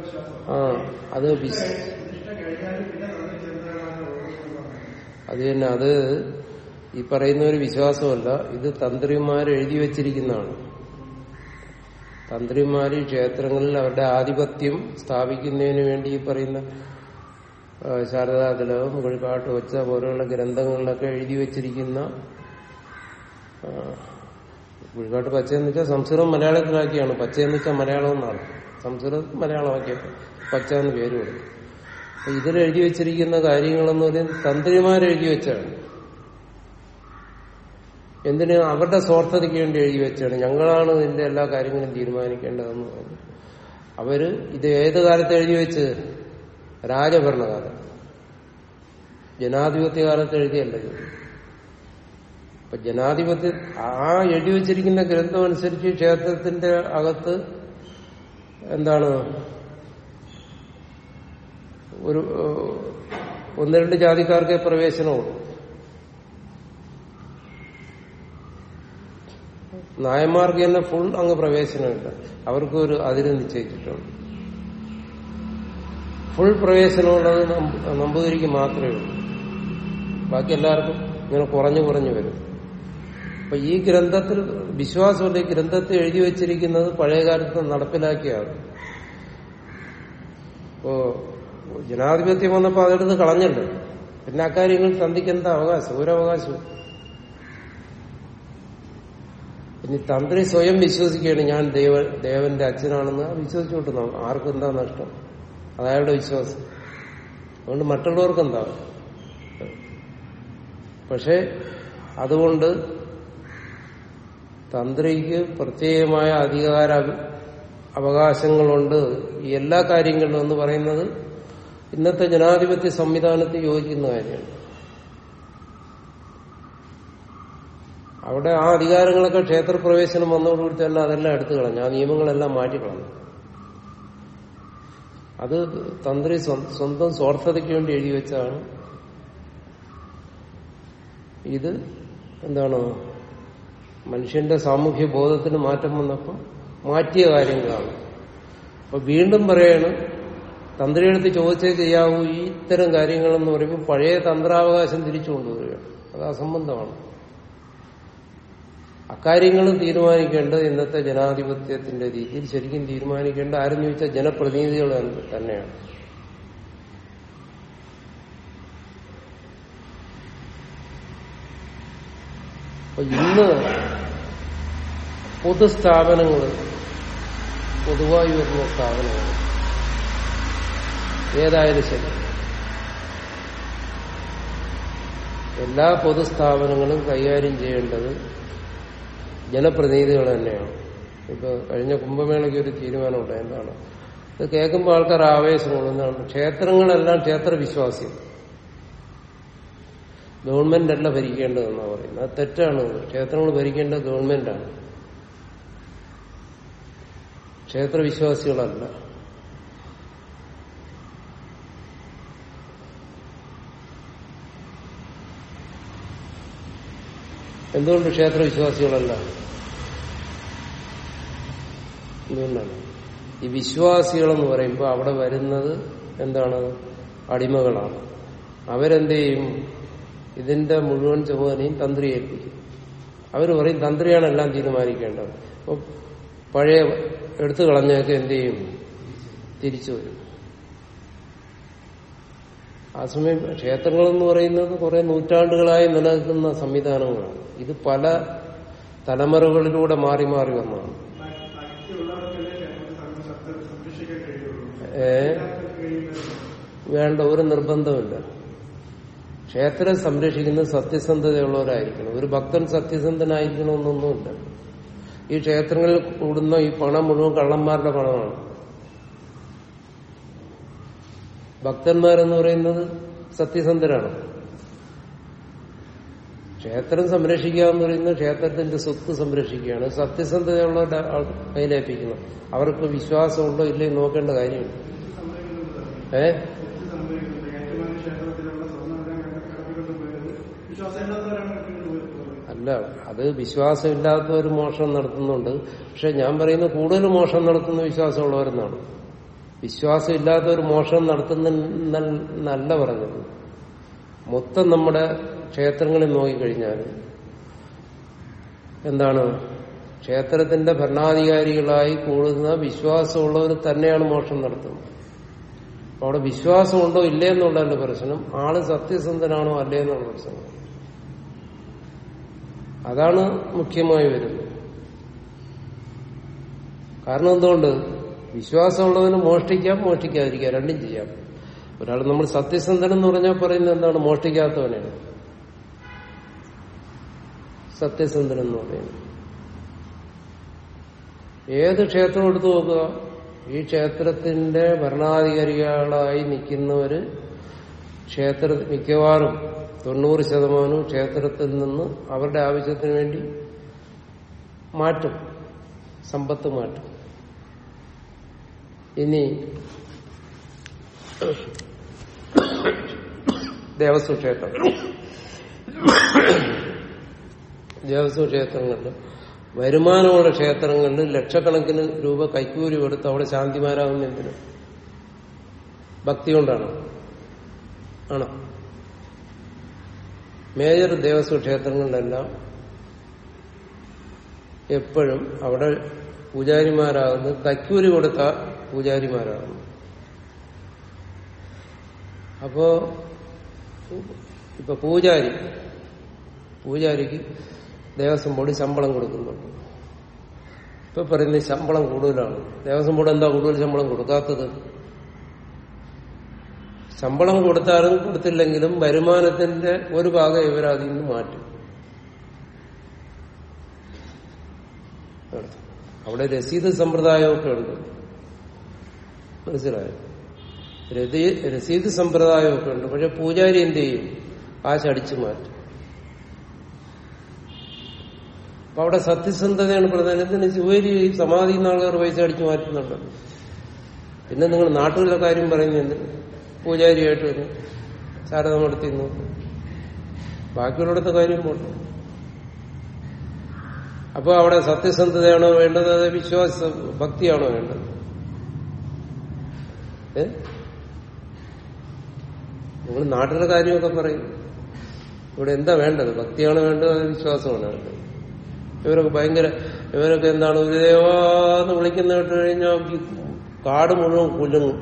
വിശ്വാസം ആ അത് വിസ് പ്രതിഷ്ഠ കഴിഞ്ഞാൽ പിന്നെ തന്ത്രി ചെറുതാണെന്ന് പറഞ്ഞു അത് തന്നെ അത് ഈ പറയുന്ന ഒരു വിശ്വാസമല്ല ഇത് തന്ത്രിമാർ എഴുതി വച്ചിരിക്കുന്നതാണ് തന്ത്രിമാര് ക്ഷേത്രങ്ങളിൽ അവരുടെ ആധിപത്യം സ്ഥാപിക്കുന്നതിന് വേണ്ടി ഈ പറയുന്ന ആ, ശാരദാതിലകം കുഴിക്കാട്ട് വെച്ച പോലെയുള്ള ഗ്രന്ഥങ്ങളിലൊക്കെ എഴുതി വച്ചിരിക്കുന്ന ആ, കുഴിക്കാട്ട് പച്ചയെന്ന് വെച്ചാൽ സംസ്കൃതം മലയാളത്തിലാക്കിയാണ് പച്ചയെന്ന് വെച്ചാൽ മലയാളം എന്നാണ് സംസ്കൃതം മലയാളമാക്കിയപ്പോൾ പച്ച എന്ന് പേര് കൊടുത്തു അപ്പൊ ഇതിൽ എഴുതി വെച്ചിരിക്കുന്ന കാര്യങ്ങളെന്ന് പറയുന്നത് തന്ത്രിമാർ എഴുതി വെച്ചാണ് എന്തിന് അവരുടെ സ്വാർത്ഥതയ്ക്ക് വേണ്ടി എഴുതി വെച്ചാണ് ഞങ്ങളാണ് ഇതിന്റെ എല്ലാ കാര്യങ്ങളും തീരുമാനിക്കേണ്ടതെന്ന് പറഞ്ഞു അവര് ഇത് ഏത് കാലത്ത് എഴുതി വെച്ച് രാജഭരണകാലം ജനാധിപത്യ കാലത്ത് എഴുതിയല്ല ഇത് അപ്പൊ ജനാധിപത്യ ആ എഴുതി വെച്ചിരിക്കുന്ന ഗ്രന്ഥം അനുസരിച്ച് ക്ഷേത്രത്തിന്റെ അകത്ത് എന്താണ് ഒരു ഏഹ്, ഒന്ന് രണ്ട് ജാതിക്കാർക്കേ പ്രവേശനമുള്ളൂ നായന്മാർക്ക് തന്നെ ഫുൾ അങ്ങ് പ്രവേശനമില്ല അവർക്ക് ഒരു അതിര് നിശ്ചയിച്ചിട്ടുണ്ട് ഫുൾ പ്രവേശനമുള്ളത് നമ്പ- നമ്പൂതിരിക്ക് മാത്രമേ ഉള്ളൂ ബാക്കി എല്ലാവർക്കും ഇങ്ങനെ കുറഞ്ഞു കുറഞ്ഞു വരും അപ്പൊ ഈ ഗ്രന്ഥത്തിൽ വിശ്വാസമുള്ള ഈ ഗ്രന്ഥത്തിൽ എഴുതി വച്ചിരിക്കുന്നത് പഴയകാലത്ത് നടപ്പിലാക്കിയാണ് ഇപ്പോ ജനാധിപത്യം വന്നപ്പോ അതെടുത്ത് കളഞ്ഞല്ലോ പിന്നെ അക്കാര്യങ്ങൾ തന്തിക്ക് എന്താ അവകാശം ഒരവകാശവും ഇനി തന്ത്രി സ്വയം വിശ്വസിക്കുകയാണ് ഞാൻ ദേവ ദേവന്റെ അച്ഛനാണെന്ന് വിശ്വസിച്ചോട്ട് ആർക്കും എന്താ നഷ്ടം അതയാളുടെ വിശ്വാസം അതുകൊണ്ട് മറ്റുള്ളവർക്ക് എന്താ പക്ഷെ അതുകൊണ്ട് തന്ത്രിക്ക് പ്രത്യേകമായ അധികാര അവകാശങ്ങളുണ്ട് ഈ എല്ലാ കാര്യങ്ങളിലും എന്ന് പറയുന്നത് ഇന്നത്തെ ജനാധിപത്യ സംവിധാനത്തിൽ യോജിക്കുന്ന കാര്യമാണ് അവിടെ ആ അധികാരങ്ങളൊക്കെ ക്ഷേത്രപ്രവേശനം വന്നതോടുകൂടി തന്നെ അതെല്ലാം എടുത്തു കളഞ്ഞു ആ നിയമങ്ങളെല്ലാം മാറ്റിക്കളഞ്ഞു അത് തന്ത്രി സ്വ- സ്വന്തം സ്വാർത്ഥതയ്ക്ക് വേണ്ടി എഴുതി വെച്ചാണ് ഇത് എന്താണ് മനുഷ്യന്റെ സാമൂഹ്യ ബോധത്തിന് മാറ്റം വന്നപ്പോൾ മാറ്റിയ കാര്യങ്ങളാണ് അപ്പൊ വീണ്ടും പറയാണ് തന്ത്രിയെടുത്ത് ചോദിച്ചേ ചെയ്യാവൂ ഈ ഇത്തരം കാര്യങ്ങളെന്ന് പറയുമ്പോൾ പഴയ തന്ത്രാവകാശം തിരിച്ചു കൊണ്ടുവരികയാണ് അത് അസംബന്ധമാണ് അക്കാര്യങ്ങളും തീരുമാനിക്കേണ്ടത് ഇന്നത്തെ ജനാധിപത്യത്തിന്റെ രീതിയിൽ ശരിക്കും തീരുമാനിക്കേണ്ട ആരെന്ന് ചോദിച്ചാൽ ജനപ്രതിനിധികൾ തന്നെയാണ് അപ്പൊ ഇന്ന് പൊതുസ്ഥാപനങ്ങൾ പൊതുവായി വരുന്ന സ്ഥാപനങ്ങൾ ഏതായാലും ശരി എല്ലാ പൊതുസ്ഥാപനങ്ങളും കൈകാര്യം ചെയ്യേണ്ടത് ജനപ്രതിനിധികൾ തന്നെയാണ് ഇപ്പൊ കഴിഞ്ഞ കുംഭമേളയ്ക്ക് ഒരു തീരുമാനമുണ്ട് എന്താണ് ഇത് കേൾക്കുമ്പോൾ ആൾക്കാർ ആവേശം കൊള്ളുന്നതാണ് ക്ഷേത്രങ്ങളെല്ലാം ക്ഷേത്രവിശ്വാസികൾ ഗവൺമെന്റ് അല്ല ഭരിക്കേണ്ടതെന്നാണ് പറയുന്നത് അത് തെറ്റാണ് ക്ഷേത്രങ്ങൾ ഭരിക്കേണ്ടത് ഗവൺമെന്റാണ് ക്ഷേത്രവിശ്വാസികളല്ല എന്തുകൊണ്ട് ക്ഷേത്രവിശ്വാസികളല്ല എന്തുകൊണ്ടാണ് ഈ വിശ്വാസികളെന്ന് പറയുമ്പോൾ അവിടെ വരുന്നത് എന്താണ് അടിമകളാണ് അവരെന്ത് ചെയ്യും ഇതിന്റെ മുഴുവൻ ചുമതലയും തന്ത്രി ഏൽപ്പിക്കും അവർ പറയും തന്ത്രിയാണ് എല്ലാം തീരുമാനിക്കേണ്ടത് അപ്പൊ പഴയ എടുത്തു കളഞ്ഞൊക്കെ എന്ത് ചെയ്യും തിരിച്ചു വരും ആ സമയം ക്ഷേത്രങ്ങളെന്ന് പറയുന്നത് കുറെ നൂറ്റാണ്ടുകളായി നിലനിൽക്കുന്ന സംവിധാനങ്ങളാണ് ഇത് പല തലമുറകളിലൂടെ മാറി മാറി വന്നതാണ് ബാക്കിയുള്ളവർക്കല്ലേ ക്ഷേത്രത്തിൽ സത്യം സംരക്ഷിക്കാൻ കഴിയുള്ളൂ ഏ എല്ലാവർക്കും കഴിയുന്നത് വേണ്ട ഒരു നിർബന്ധമില്ല ക്ഷേത്രം സംരക്ഷിക്കുന്നത് സത്യസന്ധതയുള്ളവരായിരിക്കണം ഒരു ഭക്തൻ സത്യസന്ധനായിരിക്കണമെന്നൊന്നുമില്ല ഈ ക്ഷേത്രങ്ങളിൽ കൂടുന്ന ഈ പണം മുഴുവൻ കള്ളന്മാരുടെ പണമാണ് ഭക്തന്മാരെന്ന് പറയുന്നത് സത്യസന്ധരാണ് ക്ഷേത്രം സംരക്ഷിക്കുക എന്ന് പറയുന്നത് ക്ഷേത്രത്തിന്റെ സ്വത്ത് സംരക്ഷിക്കുകയാണ് സത്യസന്ധതയുള്ളവരുടെ ആൾ കയ്യിലേൽപ്പിക്കണം അവർക്ക് വിശ്വാസമുണ്ടോ ഇല്ലയോ എന്ന് നോക്കേണ്ട കാര്യമില്ല സംഭവിക്കുന്നുണ്ട് ഏ തെറ്റ് സംഭവിക്കുന്നുണ്ട് ഏറ്റുമാനൂർ ക്ഷേത്രത്തിലുള്ള സ്വർണ്ണമെല്ലാം കടത്തിക്കൊണ്ട് പോയത് വിശ്വാസമില്ലാത്തവരാണ് കടത്തിക്കൊണ്ട് പോയത് അല്ല അത് വിശ്വാസമില്ലാത്തവർ മോഷണം നടത്തുന്നുണ്ട് പക്ഷെ ഞാൻ പറയുന്ന കൂടുതൽ മോഷണം നടത്തുന്ന വിശ്വാസമുള്ളവരെന്നാണ് വിശ്വാസം ഇല്ലാത്ത ഒരു മോഷണം നടത്തുന്നല്ല പറഞ്ഞത് മൊത്തം നമ്മുടെ ക്ഷേത്രങ്ങളിൽ നോക്കിക്കഴിഞ്ഞാൽ എന്താണ് ക്ഷേത്രത്തിന്റെ ഭരണാധികാരികളായി കൂടുന്ന വിശ്വാസമുള്ളവർ തന്നെയാണ് മോഷണം നടത്തുന്നത് അപ്പൊ അവിടെ വിശ്വാസമുണ്ടോ ഇല്ലേ എന്നുള്ളതല്ല പ്രശ്നം ആള് സത്യസന്ധനാണോ അല്ലേ എന്നുള്ള പ്രശ്നം അതാണ് മുഖ്യമായി വരുന്നത് കാരണം എന്തുകൊണ്ട് വിശ്വാസമുള്ളവന് മോഷ്ടിക്കാം മോഷ്ടിക്കാതിരിക്കാം രണ്ടും ചെയ്യാം ഒരാൾ നമ്മൾ സത്യസന്ധൻ എന്ന് പറഞ്ഞാൽ പറയുന്നത് എന്താണ് മോഷ്ടിക്കാത്തവനാണ് സത്യസന്ധൻ എന്ന് പറയുന്നത് ഏത് ക്ഷേത്രം എടുത്തു നോക്കുക ഈ ക്ഷേത്രത്തിന്റെ ഭരണാധികാരികളായി നിൽക്കുന്നവര് ക്ഷേത്ര മിക്കവാറും തൊണ്ണൂറ് ശതമാനവും ക്ഷേത്രത്തിൽ നിന്ന് അവരുടെ ആവശ്യത്തിന് വേണ്ടി മാറ്റും സമ്പത്ത് മാറ്റും ഇനി ദേവസ്വം ക്ഷേത്രം ദേവസ്വം ക്ഷേത്രങ്ങളിൽ വരുമാനമുള്ള ക്ഷേത്രങ്ങളിൽ ലക്ഷക്കണക്കിന് രൂപ കൈക്കൂലി കൊടുത്ത് അവിടെ ശാന്തിമാരാകുന്ന എന്തിനു ഭക്തി കൊണ്ടാണ് ആണോ മേജർ ദേവസ്വം ക്ഷേത്രങ്ങളിലെല്ലാം എപ്പോഴും അവിടെ പൂജാരിമാരാകുന്നത് കൈക്കൂലി കൊടുത്ത പൂജാരിമാരാകുന്നു അപ്പോ ഇപ്പൊ പൂജാരി പൂജാരിക്ക് ദേവസ്വം ബോർഡ് ശമ്പളം കൊടുക്കുന്നുണ്ട് ഇപ്പൊ പറയുന്നത് ശമ്പളം കൂടുതലാണ് ദേവസ്വം ബോർഡ് എന്താ കൂടുതൽ ശമ്പളം കൊടുക്കാത്തത് ശമ്പളം കൊടുത്താലും കൊടുത്തില്ലെങ്കിലും വരുമാനത്തിന്റെ ഒരു ഭാഗം ഇവരതിൽ നിന്ന് മാറ്റും അവിടെ രസീത് സമ്പ്രദായമൊക്കെ ഉണ്ട് മനസ്സിലായോ രതി- രസീത് സമ്പ്രദായമൊക്കെ ഉണ്ട് പക്ഷെ പൂജാരി എന്ത് ചെയ്യും കാശ് അടിച്ചു മാറ്റും അപ്പൊ അവിടെ സത്യസന്ധതയാണ് പ്രധാനത്തിന് ജോലി സമാധി ആൾക്കാർ പൈസ അടിച്ചു മാറ്റുന്നുണ്ട് പിന്നെ നിങ്ങൾ നാട്ടിലെ കാര്യം പറയുന്നത് പൂജാരിയായിട്ട് വന്ന് ശാരദമടത്തി നോക്കും ബാക്കിയുള്ളിടത്തെ കാര്യം പോട്ടെ അപ്പൊ അവിടെ സത്യസന്ധതയാണോ വേണ്ടത് അത് വിശ്വാസ ഭക്തിയാണോ വേണ്ടത് ഏ നിങ്ങൾ നാട്ടിലെ കാര്യമൊക്കെ പറയും ഇവിടെ എന്താ വേണ്ടത് ഭക്തിയാണ് വേണ്ടത് അത് വിശ്വാസമാണ് വേണ്ടത് ഇവരൊക്കെ ഭയങ്കര ഇവരൊക്കെ എന്താണ് ഒരു ദേവാന്ന് വിളിക്കുന്ന കേട്ട് കഴിഞ്ഞാൽ ഈ കാട് മുഴുവൻ കുലുങ്ങും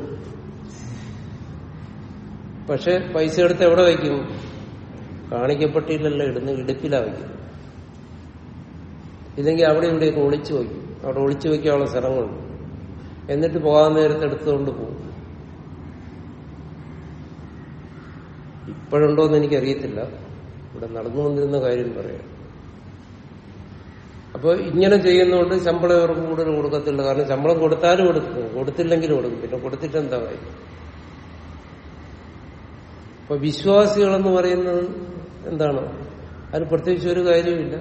പക്ഷെ പൈസ എടുത്ത് എവിടെ വയ്ക്കും കാണിക്കപ്പെട്ടില്ലല്ലോ ഇടുന്ന ഇടുപ്പിലാ വയ്ക്കും ഇല്ലെങ്കിൽ അവിടെ ഇവിടെയൊക്കെ ഒളിച്ചു വയ്ക്കും അവിടെ ഒളിച്ചു വയ്ക്കാനുള്ള സ്ഥലങ്ങളുണ്ട് എന്നിട്ട് പോകാൻ നേരത്തെ എടുത്തുകൊണ്ട് പോകും ഇപ്പോഴുണ്ടോന്ന് എനിക്കറിയത്തില്ല ഇവിടെ നടന്നു വന്നിരുന്ന കാര്യം പറയാം അപ്പൊ ഇങ്ങനെ ചെയ്യുന്നതുകൊണ്ട് ശമ്പളം ഇവർക്ക് കൂടുതൽ കൊടുക്കത്തില്ല കാരണം ശമ്പളം കൊടുത്താലും കൊടുക്കും കൊടുത്തില്ലെങ്കിലും കൊടുക്കും പിന്നെ കൊടുത്തിട്ട് എന്താ കാര്യം അപ്പൊ വിശ്വാസികളെന്ന് പറയുന്നത് എന്താണ് അതിന് പ്രത്യേകിച്ച് ഒരു കാര്യമില്ല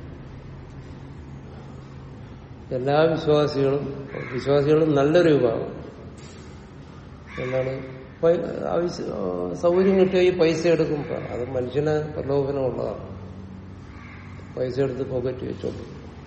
എല്ലാ വിശ്വാസികളും വിശ്വാസികളും നല്ലൊരു വിഭാഗം എന്താണ് പൈ- ആവശ്യ- ആ, സൗകര്യം കിട്ടിയ ഈ പൈസ എടുക്കുമ്പോ അത് മനുഷ്യന് പ്രലോഭനമുള്ളതാണ് പൈസ എടുത്ത് പോക്കറ്റ് വെച്ചോളൂ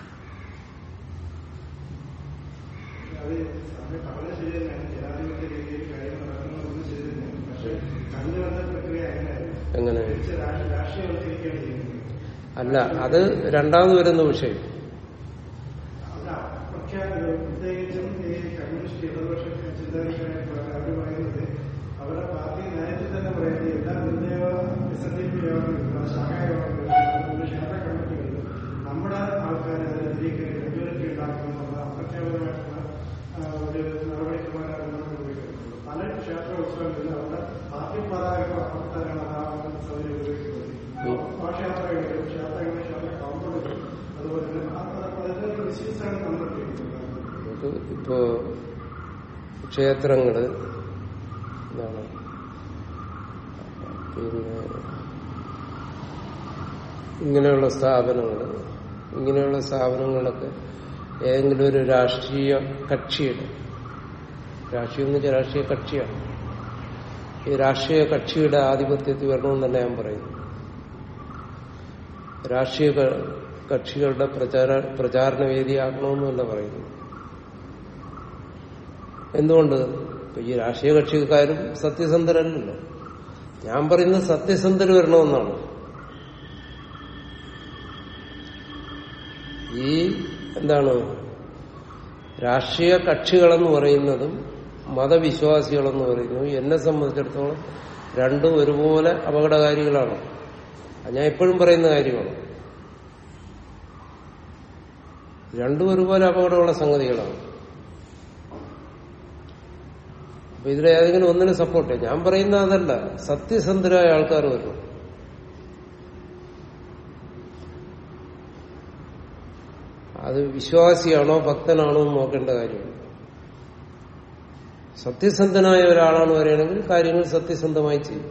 അത് സ്വാമി പറഞ്ഞത് ശരി തന്നെയാണ് ജനാധിപത്യ രീതിയിൽ കാര്യങ്ങൾ നടക്കുന്നതൊന്നും ശരി തന്നെയാണ് പക്ഷെ കണ്ടുവന്ന പ്രക്രിയ അങ്ങനെയായിരുന്നു എങ്ങനെ തിരിച്ച് രാഷ്ട്രീയ- രാഷ്ട്രീയവൽക്കരിക്കുകയാണ് ചെയ്യുന്നത് അല്ല അത് രണ്ടാമത് വരുന്ന വിഷയം അത് പ്രഖ്യാപനം പ്രത്യേകിച്ചും ഈ കമ്മ്യൂണിസ്റ്റ് ഇടതുപക്ഷ ചിന്താഗതിക്കാരായിട്ടുള്ള അവർ പറയുന്നത് അവരുടെ പാർട്ടി നയത്തിൽ തന്നെ പറയുന്നത് എല്ലാ നിർദ്ദേശ എസ് എൻ ഡി പി യോഗങ്ങളിലും ശാഖാ യോഗങ്ങളിലും ക്ഷേത്ര കമ്മിറ്റികളിലും നമ്മുടെ ആൾക്കാരെ അതിലേക്ക് മെജോറിറ്റി ഉണ്ടാക്കുമെന്നുള്ള അപ്രഖ്യാപനമായിട്ടുള്ള ആ, ഒരു നടപടിക്രമമാണ് ഉപയോഗിക്കുന്നത് പല ക്ഷേത്ര ഉത്സവങ്ങളിലും അവിടെ പാർട്ടി പതാക അപ്പുറത്താണ് ആ സൗകര്യം ഉപയോഗിക്കുന്നത് ഘോഷയാത്രകളിലും ക്ഷേത്രങ്ങളിലും ക്ഷേത്ര കൗണ്ടറുകളിലും അതുപോലെ തന്നെ ആ- അത് അതിന്റെ വിശേഷമാണ് കണ്ടുകൊണ്ടിരിക്കുന്നത് നമുക്ക് ഇപ്പോ ക്ഷേത്രങ്ങള് എന്താണ് പിന്നെ ഇങ്ങനെയുള്ള സ്ഥാപനങ്ങൾ ഇങ്ങനെയുള്ള സ്ഥാപനങ്ങളൊക്കെ ഏതെങ്കിലും ഒരു രാഷ്ട്രീയ കക്ഷിയുടെ രാഷ്ട്രീയം എന്ന് വെച്ചാൽ രാഷ്ട്രീയ കക്ഷിയാണ് ഈ രാഷ്ട്രീയ കക്ഷിയുടെ ആധിപത്യത്തിൽ വരണമെന്നല്ല ഞാൻ പറയുന്നു രാഷ്ട്രീയ ക- കക്ഷികളുടെ പ്രചാര പ്രചാരണ വേദിയാക്കണമെന്നല്ല പറയുന്നു എന്തുകൊണ്ട് ഇപ്പൊ ഈ രാഷ്ട്രീയ കക്ഷിക്കാരും സത്യസന്ധരല്ലല്ലോ ഞാൻ പറയുന്നത് സത്യസന്ധർ വരണമെന്നാണ് ഈ എന്താണ് രാഷ്ട്രീയ കക്ഷികളെന്ന് പറയുന്നതും മതവിശ്വാസികളെന്ന് പറയുന്നതും എന്നെ സംബന്ധിച്ചിടത്തോളം രണ്ടും ഒരുപോലെ അപകടകാരികളാണ് അത് ഞാൻ എപ്പോഴും പറയുന്ന കാര്യമാണ് രണ്ടും ഒരുപോലെ അപകടമുള്ള സംഗതികളാണ് അപ്പൊ ഇതിലെ ഏതെങ്കിലും ഒന്നിനെ സപ്പോർട്ട് ചെയ്യാം ഞാൻ പറയുന്ന അതല്ല സത്യസന്ധരായ ആൾക്കാർ വരും അത് വിശ്വാസിയാണോ ഭക്തനാണോ എന്ന് നോക്കേണ്ട കാര്യമാണ് സത്യസന്ധനായ ഒരാളാണ് വരികയാണെങ്കിൽ കാര്യങ്ങൾ സത്യസന്ധമായി ചെയ്യും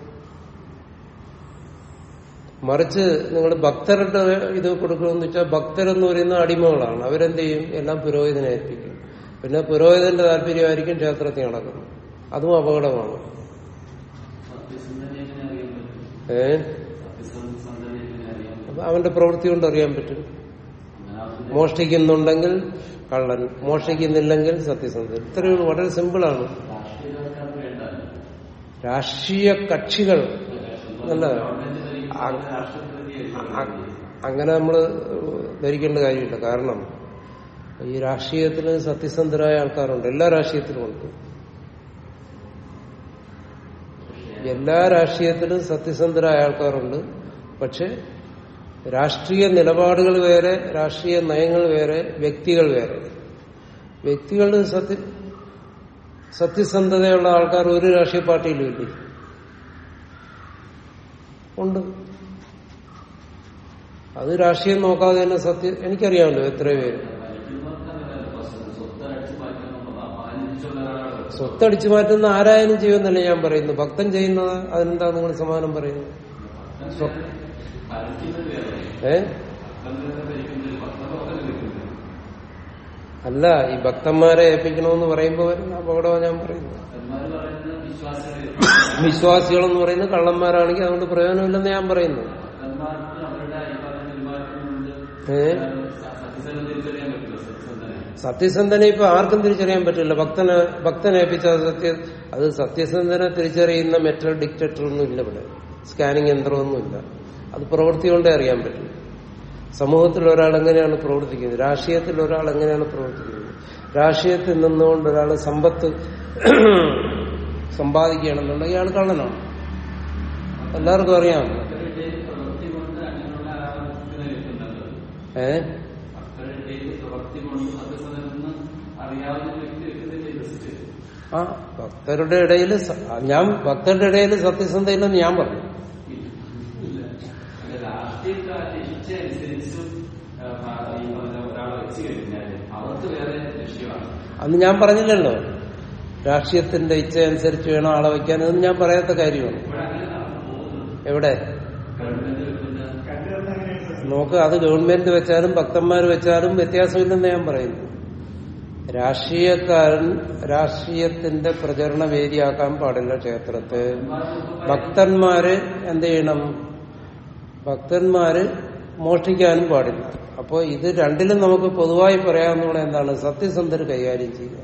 മറിച്ച് നിങ്ങൾ ഭക്തരുടെ ഇത് കൊടുക്കണമെന്ന് വെച്ചാൽ ഭക്തരെന്ന് പറയുന്ന അടിമകളാണ് അവരെന്ത് ചെയ്യും എല്ലാം പുരോഹിതനെ ഏൽപ്പിക്കും പിന്നെ പുരോഹിതന്റെ താല്പര്യമായിരിക്കും ക്ഷേത്രത്തിൽ നടക്കുന്നത് അതും അപകടമാണ് സത്യസന്ധനെ എങ്ങനെ അറിയാൻ പറ്റും ഏ സത്യസന്ധനെ എങ്ങനെ അറിയാൻ പറ്റും അപ്പൊ അവന്റെ പ്രവൃത്തി കൊണ്ട് അറിയാൻ പറ്റും അങ്ങനെ അവരുടെ മോഷ്ടിക്കുന്നുണ്ടെങ്കിൽ കള്ളൻ മോഷ്ടിക്കുന്നില്ലെങ്കിൽ സത്യസന്ധൻ ഇത്രയും വളരെ സിമ്പിളാണ് രാഷ്ട്രീയക്കാർക്ക് വേണ്ട രാഷ്ട്രീയ കക്ഷികൾ അല്ല അ- അ- അങ്ങനെ നമ്മൾ ധരിക്കേണ്ട കാര്യമില്ല കാരണം ഈ രാഷ്ട്രീയത്തിൽ സത്യസന്ധരായ ആൾക്കാരുണ്ട് എല്ലാ രാഷ്ട്രീയത്തിലും ഉണ്ട് എല്ലാ രാഷ്ട്രീയത്തിലും സത്യസന്ധരായ ആൾക്കാരുണ്ട് പക്ഷെ രാഷ്ട്രീയ നിലപാടുകൾ വേറെ രാഷ്ട്രീയ നയങ്ങൾ വേറെ വ്യക്തികൾ വേറെ വ്യക്തികളുടെ സത്യ സത്യസന്ധതയുള്ള ആൾക്കാർ ഒരു രാഷ്ട്രീയ പാർട്ടിയിലും ഇല്ലേ ഉണ്ട് അത് രാഷ്ട്രീയം നോക്കാതെ തന്നെ സത്യം എനിക്കറിയാമല്ലോ എത്ര പേര് സ്വത്തടിച്ചു മാറ്റുന്ന ആരായാലും ചെയ്യുമെന്നല്ല ഞാൻ പറയുന്നു ഭക്തൻ ചെയ്യുന്നത് അതിനെന്താ നിങ്ങൾ സമാനം പറയുന്നത് സ്വ- ഏ അല്ല ഈ ഭക്തന്മാരെ ഏൽപ്പിക്കണമെന്ന് പറയുമ്പോൾ വരുന്ന അപകടമാണ് ഞാൻ പറയുന്നത് വിശ്വാസികളെന്ന് പറയുന്നത് കള്ളന്മാരാണെങ്കിൽ അതുകൊണ്ട് പ്രയോജനമില്ലെന്ന് ഞാൻ പറയുന്നു ഏ സത്യസന്ധനെ ഇപ്പൊ ആർക്കും തിരിച്ചറിയാൻ പറ്റില്ല ഭക്തനെ ഭക്തനെ ഏൽപ്പിച്ച സത്യ അത് സത്യസന്ധനെ തിരിച്ചറിയുന്ന മെറ്റൽ ഡിക്റ്റേറ്റർ ഒന്നും ഇല്ല ഇവിടെ സ്കാനിങ് യന്ത്രമൊന്നുമില്ല അത് പ്രവൃത്തി കൊണ്ടേ അറിയാൻ പറ്റും സമൂഹത്തിൽ ഒരാൾ എങ്ങനെയാണ് പ്രവർത്തിക്കുന്നത് രാഷ്ട്രീയത്തിൽ ഒരാൾ എങ്ങനെയാണ് പ്രവർത്തിക്കുന്നത് രാഷ്ട്രീയത്തിൽ നിന്നുകൊണ്ട് ഒരാൾ സമ്പത്ത് സമ്പാദിക്കുകയാണെന്നുണ്ടെങ്കിൽ അയാൾ കള്ളനാണ് എല്ലാവർക്കും അറിയാം പ്രവൃത്തി കൊണ്ട് അങ്ങനെയുള്ള ആരാധനത്തിന് എത്തുന്നുണ്ട് ഏ ഭക്തരുടെ പ്രവൃത്തി കൊണ്ട് സത്യസന്ധനെന്ന് അറിയാവുന്ന വ്യക്തി വ്യക്തിയുടെ ബെസ്റ്റ് ആ ഭക്തരുടെ ഇടയിൽ ഞാൻ ഭക്തരുടെ ഇടയിൽ സത്യസന്ധയില്ലെന്ന് ഞാൻ പറഞ്ഞു ഇല്ല അല്ല രാഷ്ട്രീയക്കാരുടെ ഇച്ഛ അനുസരിച്ചും ആ, ഈ പറഞ്ഞ ഒരാളെ വെച്ച് കഴിഞ്ഞാൽ അവർക്ക് വേറെ ലക്ഷ്യമാണ് അന്ന് ഞാൻ പറഞ്ഞില്ലല്ലോ രാഷ്ട്രീയത്തിന്റെ ഇച്ഛ അനുസരിച്ച് വേണം ആളെ വയ്ക്കാൻ അതൊന്നും ഞാൻ പറയാത്ത കാര്യമാണ് ഇവിടെ അങ്ങനെ നടന്നു പോകുന്നുണ്ട് എവിടെ ഗവൺമെന്റ് വെക്കുന്ന കണ്ടുവരുന്ന അങ്ങനെയാണ് സർ. നോക്ക് അത് ഗവൺമെന്റ് വെച്ചാലും ഭക്തന്മാർ വെച്ചാലും വ്യത്യാസമില്ലെന്ന് ഞാൻ പറയുന്നു രാഷ്ട്രീയക്കാരൻ രാഷ്ട്രീയത്തിന്റെ പ്രചരണ വേദിയാക്കാൻ പാടില്ല ക്ഷേത്രത്തെ ഭക്തന്മാര് എന്ത് ചെയ്യണം ഭക്തന്മാര് മോഷ്ടിക്കാനും പാടില്ല അപ്പോൾ ഇത് രണ്ടിലും നമുക്ക് പൊതുവായി പറയാവുന്ന എന്താണ് സത്യസന്ധർ കൈകാര്യം ചെയ്യുക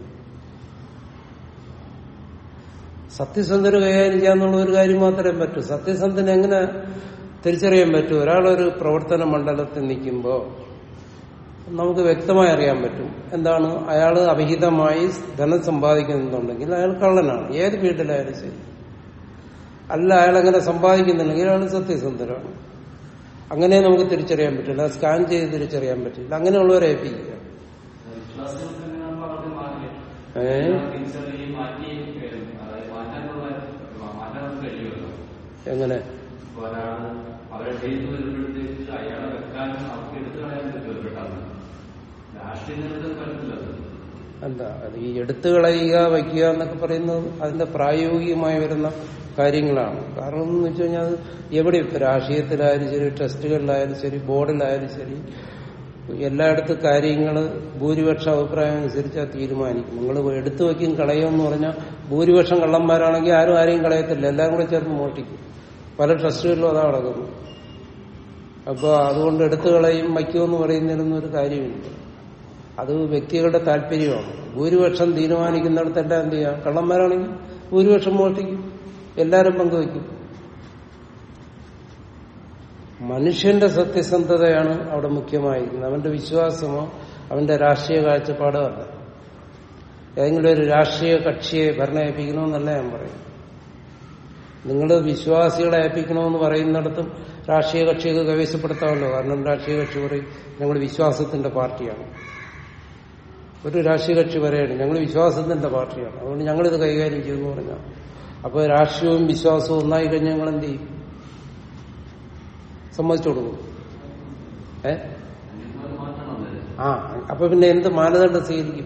സത്യസന്ധർ കൈകാര്യം ചെയ്യാന്നുള്ള ഒരു കാര്യം മാത്രമേ പറ്റൂ സത്യസന്ധന് എങ്ങനെ തിരിച്ചറിയാൻ പറ്റൂ ഒരാളൊരു പ്രവർത്തന മണ്ഡലത്തിൽ നിൽക്കുമ്പോൾ നമുക്ക് വ്യക്തമായി അറിയാൻ പറ്റും എന്താണ് അയാൾ അവിഹിതമായി ധനം സമ്പാദിക്കുന്നുണ്ടെങ്കിൽ അയാൾ കള്ളനാണ് ഏത് ഫീൽഡിലായാലും ശരി അല്ല അയാൾ അങ്ങനെ സമ്പാദിക്കുന്നുണ്ടെങ്കിൽ അയാൾ സത്യസന്ധരാണ് അങ്ങനെ നമുക്ക് തിരിച്ചറിയാൻ പറ്റില്ല സ്കാൻ ചെയ്ത് തിരിച്ചറിയാൻ പറ്റില്ല അങ്ങനെയുള്ളവരെ ഏൽപ്പിക്കുക വിശ്വാസികൾക്ക് അങ്ങനെ വളരെ മാറി ഏ തിരിച്ചറിയുകയും മാറ്റുകയും വരും അതായത് മാറ്റാനുള്ള മാറ്റാൻ നമുക്ക് കഴിയുമല്ലോ എങ്ങനെ ഇപ്പൊ ഒരാള് അവരുടെ ചെയ്തു വരുമ്പോഴത്തേക്ക് അയാളെ വെക്കാനും അവർക്ക് എടുത്തു കളയാൻ പറ്റുമല്ലോ പെട്ടെന്ന് രാഷ്ട്രീയ നേതൃത്വം പറ്റത്തില്ല അത്. എന്താ അത് ഈ എടുത്തു കളയുക വയ്ക്കുക എന്നൊക്കെ പറയുന്നത് അതിന്റെ പ്രായോഗികമായി വരുന്ന കാര്യങ്ങളാണ് കാരണം എന്ന് വെച്ച് കഴിഞ്ഞാൽ അത് എവിടെ ഇപ്പൊ രാഷ്ട്രീയത്തിലായാലും ശരി ടെസ്റ്റുകളിലായാലും ശരി ബോർഡിലായാലും ശരി എല്ലായിടത്തും കാര്യങ്ങൾ ഭൂരിപക്ഷ അഭിപ്രായം അനുസരിച്ചാണ് തീരുമാനിക്കും നിങ്ങൾ എടുത്തു വയ്ക്കും കളയും എന്ന് പറഞ്ഞാൽ ഭൂരിപക്ഷം കള്ളന്മാരാണെങ്കിൽ ആരും ആരെയും കളയത്തില്ല എല്ലാവരും കൂടെ ചേർന്ന് മോഷ്ടിക്കും പല ട്രസ്റ്റുകളിലും അതാ നടക്കുന്നു അപ്പൊ അതുകൊണ്ട് എടുത്തു കളയും വയ്ക്കുമെന്ന് പറയുന്നതിനൊന്നും ഒരു കാര്യമില്ല അത് വ്യക്തികളുടെ താല്പര്യമാണ് ഭൂരിപക്ഷം തീരുമാനിക്കുന്നിടത്തെല്ലാം എന്ത് ചെയ്യാം കള്ളന്മാരാണെങ്കിൽ ഭൂരിപക്ഷം മോഷ്ടിക്കും എല്ലാവരും പങ്കുവയ്ക്കും മനുഷ്യന്റെ സത്യസന്ധതയാണ് അവിടെ മുഖ്യമായിരിക്കുന്നത് അവന്റെ വിശ്വാസമോ അവന്റെ രാഷ്ട്രീയ കാഴ്ചപ്പാടോ അല്ല ഏതെങ്കിലും ഒരു രാഷ്ട്രീയ കക്ഷിയെ ഭരണം ഏൽപ്പിക്കണമെന്നല്ല ഞാൻ പറയും നിങ്ങൾ വിശ്വാസികളെ ഏൽപ്പിക്കണമെന്ന് പറയുന്നിടത്തും രാഷ്ട്രീയ കക്ഷിയൊക്കെ കൈവശപ്പെടുത്താമല്ലോ കാരണം രാഷ്ട്രീയ കക്ഷി പറയും ഞങ്ങൾ വിശ്വാസത്തിന്റെ പാർട്ടിയാണ് ഒരു രാഷ്ട്രീയ കക്ഷി പറയാണ് ഞങ്ങൾ വിശ്വാസത്തിന്റെ പാർട്ടിയാണ് അതുകൊണ്ട് ഞങ്ങളിത് കൈകാര്യം ചെയ്യുമെന്ന് പറഞ്ഞാൽ അപ്പോൾ രാഷ്ട്രീയവും വിശ്വാസവും ഒന്നായി കഴിഞ്ഞാൽ ഞങ്ങൾ എന്ത് ചെയ്യും സമ്മതിച്ചു കൊടുക്കും ഏ അന്യന്മാർ മാറ്റണം അന്നേരം. ആ അപ്പൊ പിന്നെ എന്ത് മാനദണ്ഡം സ്വീകരിക്കും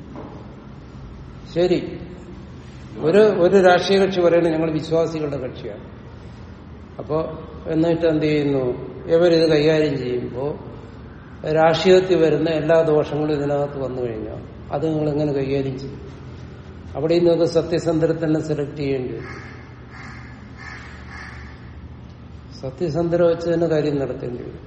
ശരി ഒരു ഒരു രാഷ്ട്രീയ കക്ഷി പറയുന്നത് ഞങ്ങൾ വിശ്വാസികളുടെ കക്ഷിയാണ് അപ്പോ എന്നിട്ട് എന്ത് ചെയ്യുന്നു ഇവരിത് കൈകാര്യം ചെയ്യുമ്പോൾ രാഷ്ട്രീയത്തിൽ വരുന്ന എല്ലാ ദോഷങ്ങളും ഇതിനകത്ത് വന്നു കഴിഞ്ഞാൽ അത് നിങ്ങൾ എങ്ങനെ കൈകാര്യം ചെയ്യും അവിടെ നിങ്ങൾക്ക് സത്യസന്ധരെ തന്നെ സെലക്ട് ചെയ്യേണ്ടി വരും സത്യസന്ധര വെച്ച് തന്നെ കാര്യം നടത്തേണ്ടി വരും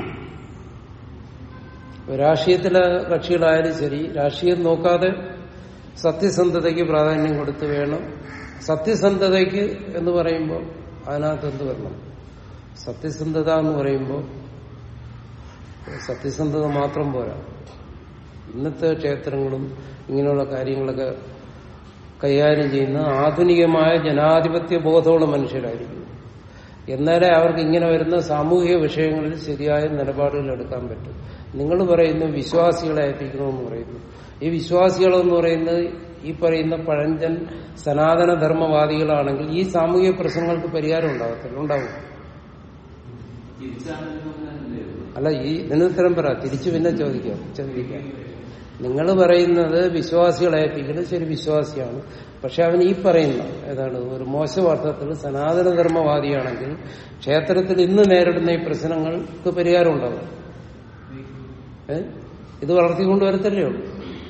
രാഷ്ട്രീയത്തിലെ കക്ഷികളായാലും ശരി രാഷ്ട്രീയം നോക്കാതെ സത്യസന്ധതയ്ക്ക് പ്രാധാന്യം കൊടുത്ത് വേണം സത്യസന്ധതയ്ക്ക് എന്ന് പറയുമ്പോൾ അതിനകത്ത് എന്ത് വരണം സത്യസന്ധത എന്ന് പറയുമ്പോൾ സത്യസന്ധത മാത്രം പോരാ ഇന്നത്തെ ക്ഷേത്രങ്ങളും ഇങ്ങനെയുള്ള കാര്യങ്ങളൊക്കെ കൈകാര്യം ചെയ്യുന്ന ആധുനികമായ ജനാധിപത്യ ബോധമുള്ള മനുഷ്യരായിരിക്കും എന്നാലേ അവർക്ക് ഇങ്ങനെ വരുന്ന സാമൂഹിക വിഷയങ്ങളിൽ ശരിയായ നിലപാടുകൾ എടുക്കാൻ പറ്റും നിങ്ങൾ പറയുന്നു വിശ്വാസികളെ ഏൽപ്പിക്കണമെന്ന് പറയുന്നു ഈ വിശ്വാസികളെന്ന് പറയുന്നത് ഈ പറയുന്ന പഴഞ്ചൻ സനാതന ധർമ്മവാദികളാണെങ്കിൽ ഈ സാമൂഹിക പ്രശ്നങ്ങൾക്ക് പരിഹാരം ഉണ്ടാകത്തില്ല ഉണ്ടാവും തിരിച്ചാണെന്ന് പറഞ്ഞാലല്ലേ ഉള്ളൂ. അല്ല ഈ ഇതിനുത്തരം പറ തിരിച്ചു പിന്നെ ചോദിക്കാം ചോദിക്കാം നിങ്ങൾ പറയുന്നത് വിശ്വാസികളെ ഏൽപ്പിക്കുന്നത് ശരി വിശ്വാസിയാണ് പക്ഷെ അവൻ ഈ പറയുന്ന ഏതാണ് ഒരു മോശവാർത്ഥത്തിൽ സനാതനധർമ്മവാദിയാണെങ്കിൽ ക്ഷേത്രത്തിൽ ഇന്ന് നേരിടുന്ന ഈ പ്രശ്നങ്ങൾക്ക് പരിഹാരം ഉണ്ടാവും ഏ ഇത് വളർത്തിക്കൊണ്ടുവരത്തല്ലേ ഉള്ളൂ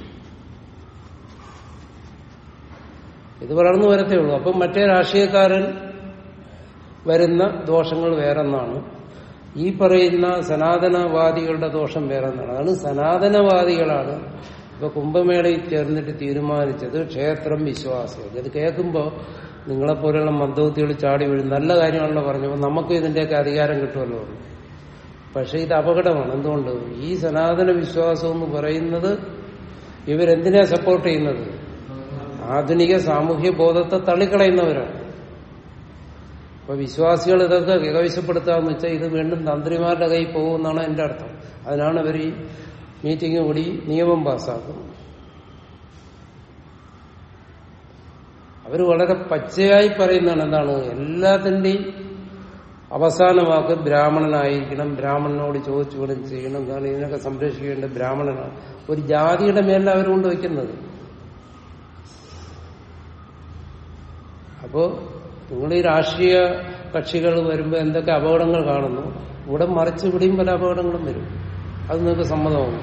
ഇത് വളർന്നു വരത്തേ ഉള്ളൂ അപ്പം മറ്റേ രാഷ്ട്രീയക്കാരൻ വരുന്ന ദോഷങ്ങൾ വേറൊന്നാണ് ഈ പറയുന്ന സനാതനവാദികളുടെ ദോഷം വേറൊന്നാണ് അതാണ് സനാതനവാദികളാണ് ഇപ്പൊ കുംഭമേളയിൽ ചേർന്നിട്ട് തീരുമാനിച്ചത് ക്ഷേത്രം വിശ്വാസം ഇത് കേൾക്കുമ്പോൾ നിങ്ങളെപ്പോലെയുള്ള മന്ദബുദ്ധികൾ ചാടി വീഴും നല്ല കാര്യമാണല്ലോ പറഞ്ഞപ്പോൾ നമുക്ക് ഇതിന്റെയൊക്കെ അധികാരം കിട്ടുമല്ലോ പക്ഷെ ഇത് അപകടമാണ് എന്തുകൊണ്ട് ഈ സനാതന വിശ്വാസം എന്ന് പറയുന്നത് ഇവരെന്തിനാ സപ്പോർട്ട് ചെയ്യുന്നത് ആധുനിക സാമൂഹ്യ ബോധത്തെ തള്ളിക്കളയുന്നവരാണ് അപ്പൊ വിശ്വാസികൾ ഇതൊക്കെ കൈവശപ്പെടുത്താന്ന് വെച്ചാൽ ഇത് വീണ്ടും തന്ത്രിമാരുടെ കയ്യിൽ പോകുമെന്നാണ് എന്റെ അർത്ഥം അതിനാണ് ഇവർ ഈ മീറ്റിംഗ് കൂടി നിയമം പാസ്സാക്കുന്നത് അവർ വളരെ പച്ചയായി പറയുന്നതാണ് എന്താണ് എല്ലാത്തിന്റെയും അവസാന വാക്ക് ബ്രാഹ്മണനായിരിക്കണം ബ്രാഹ്മണനോട് ചോദിച്ചു വിടും ചെയ്യണം എന്താണ് ഇതിനൊക്കെ സംരക്ഷിക്കേണ്ടത് ബ്രാഹ്മണനാണ് ഒരു ജാതിയുടെ മേലെ അവർ കൊണ്ട് വയ്ക്കുന്നത് അപ്പോ നിങ്ങൾ ഈ രാഷ്ട്രീയ കക്ഷികൾ വരുമ്പോൾ എന്തൊക്കെ അപകടങ്ങൾ കാണുന്നു ഇവിടെ മറിച്ച് ഇവിടെയും പല അപകടങ്ങളും വരും അത് നിങ്ങൾക്ക് സമ്മതമാണ്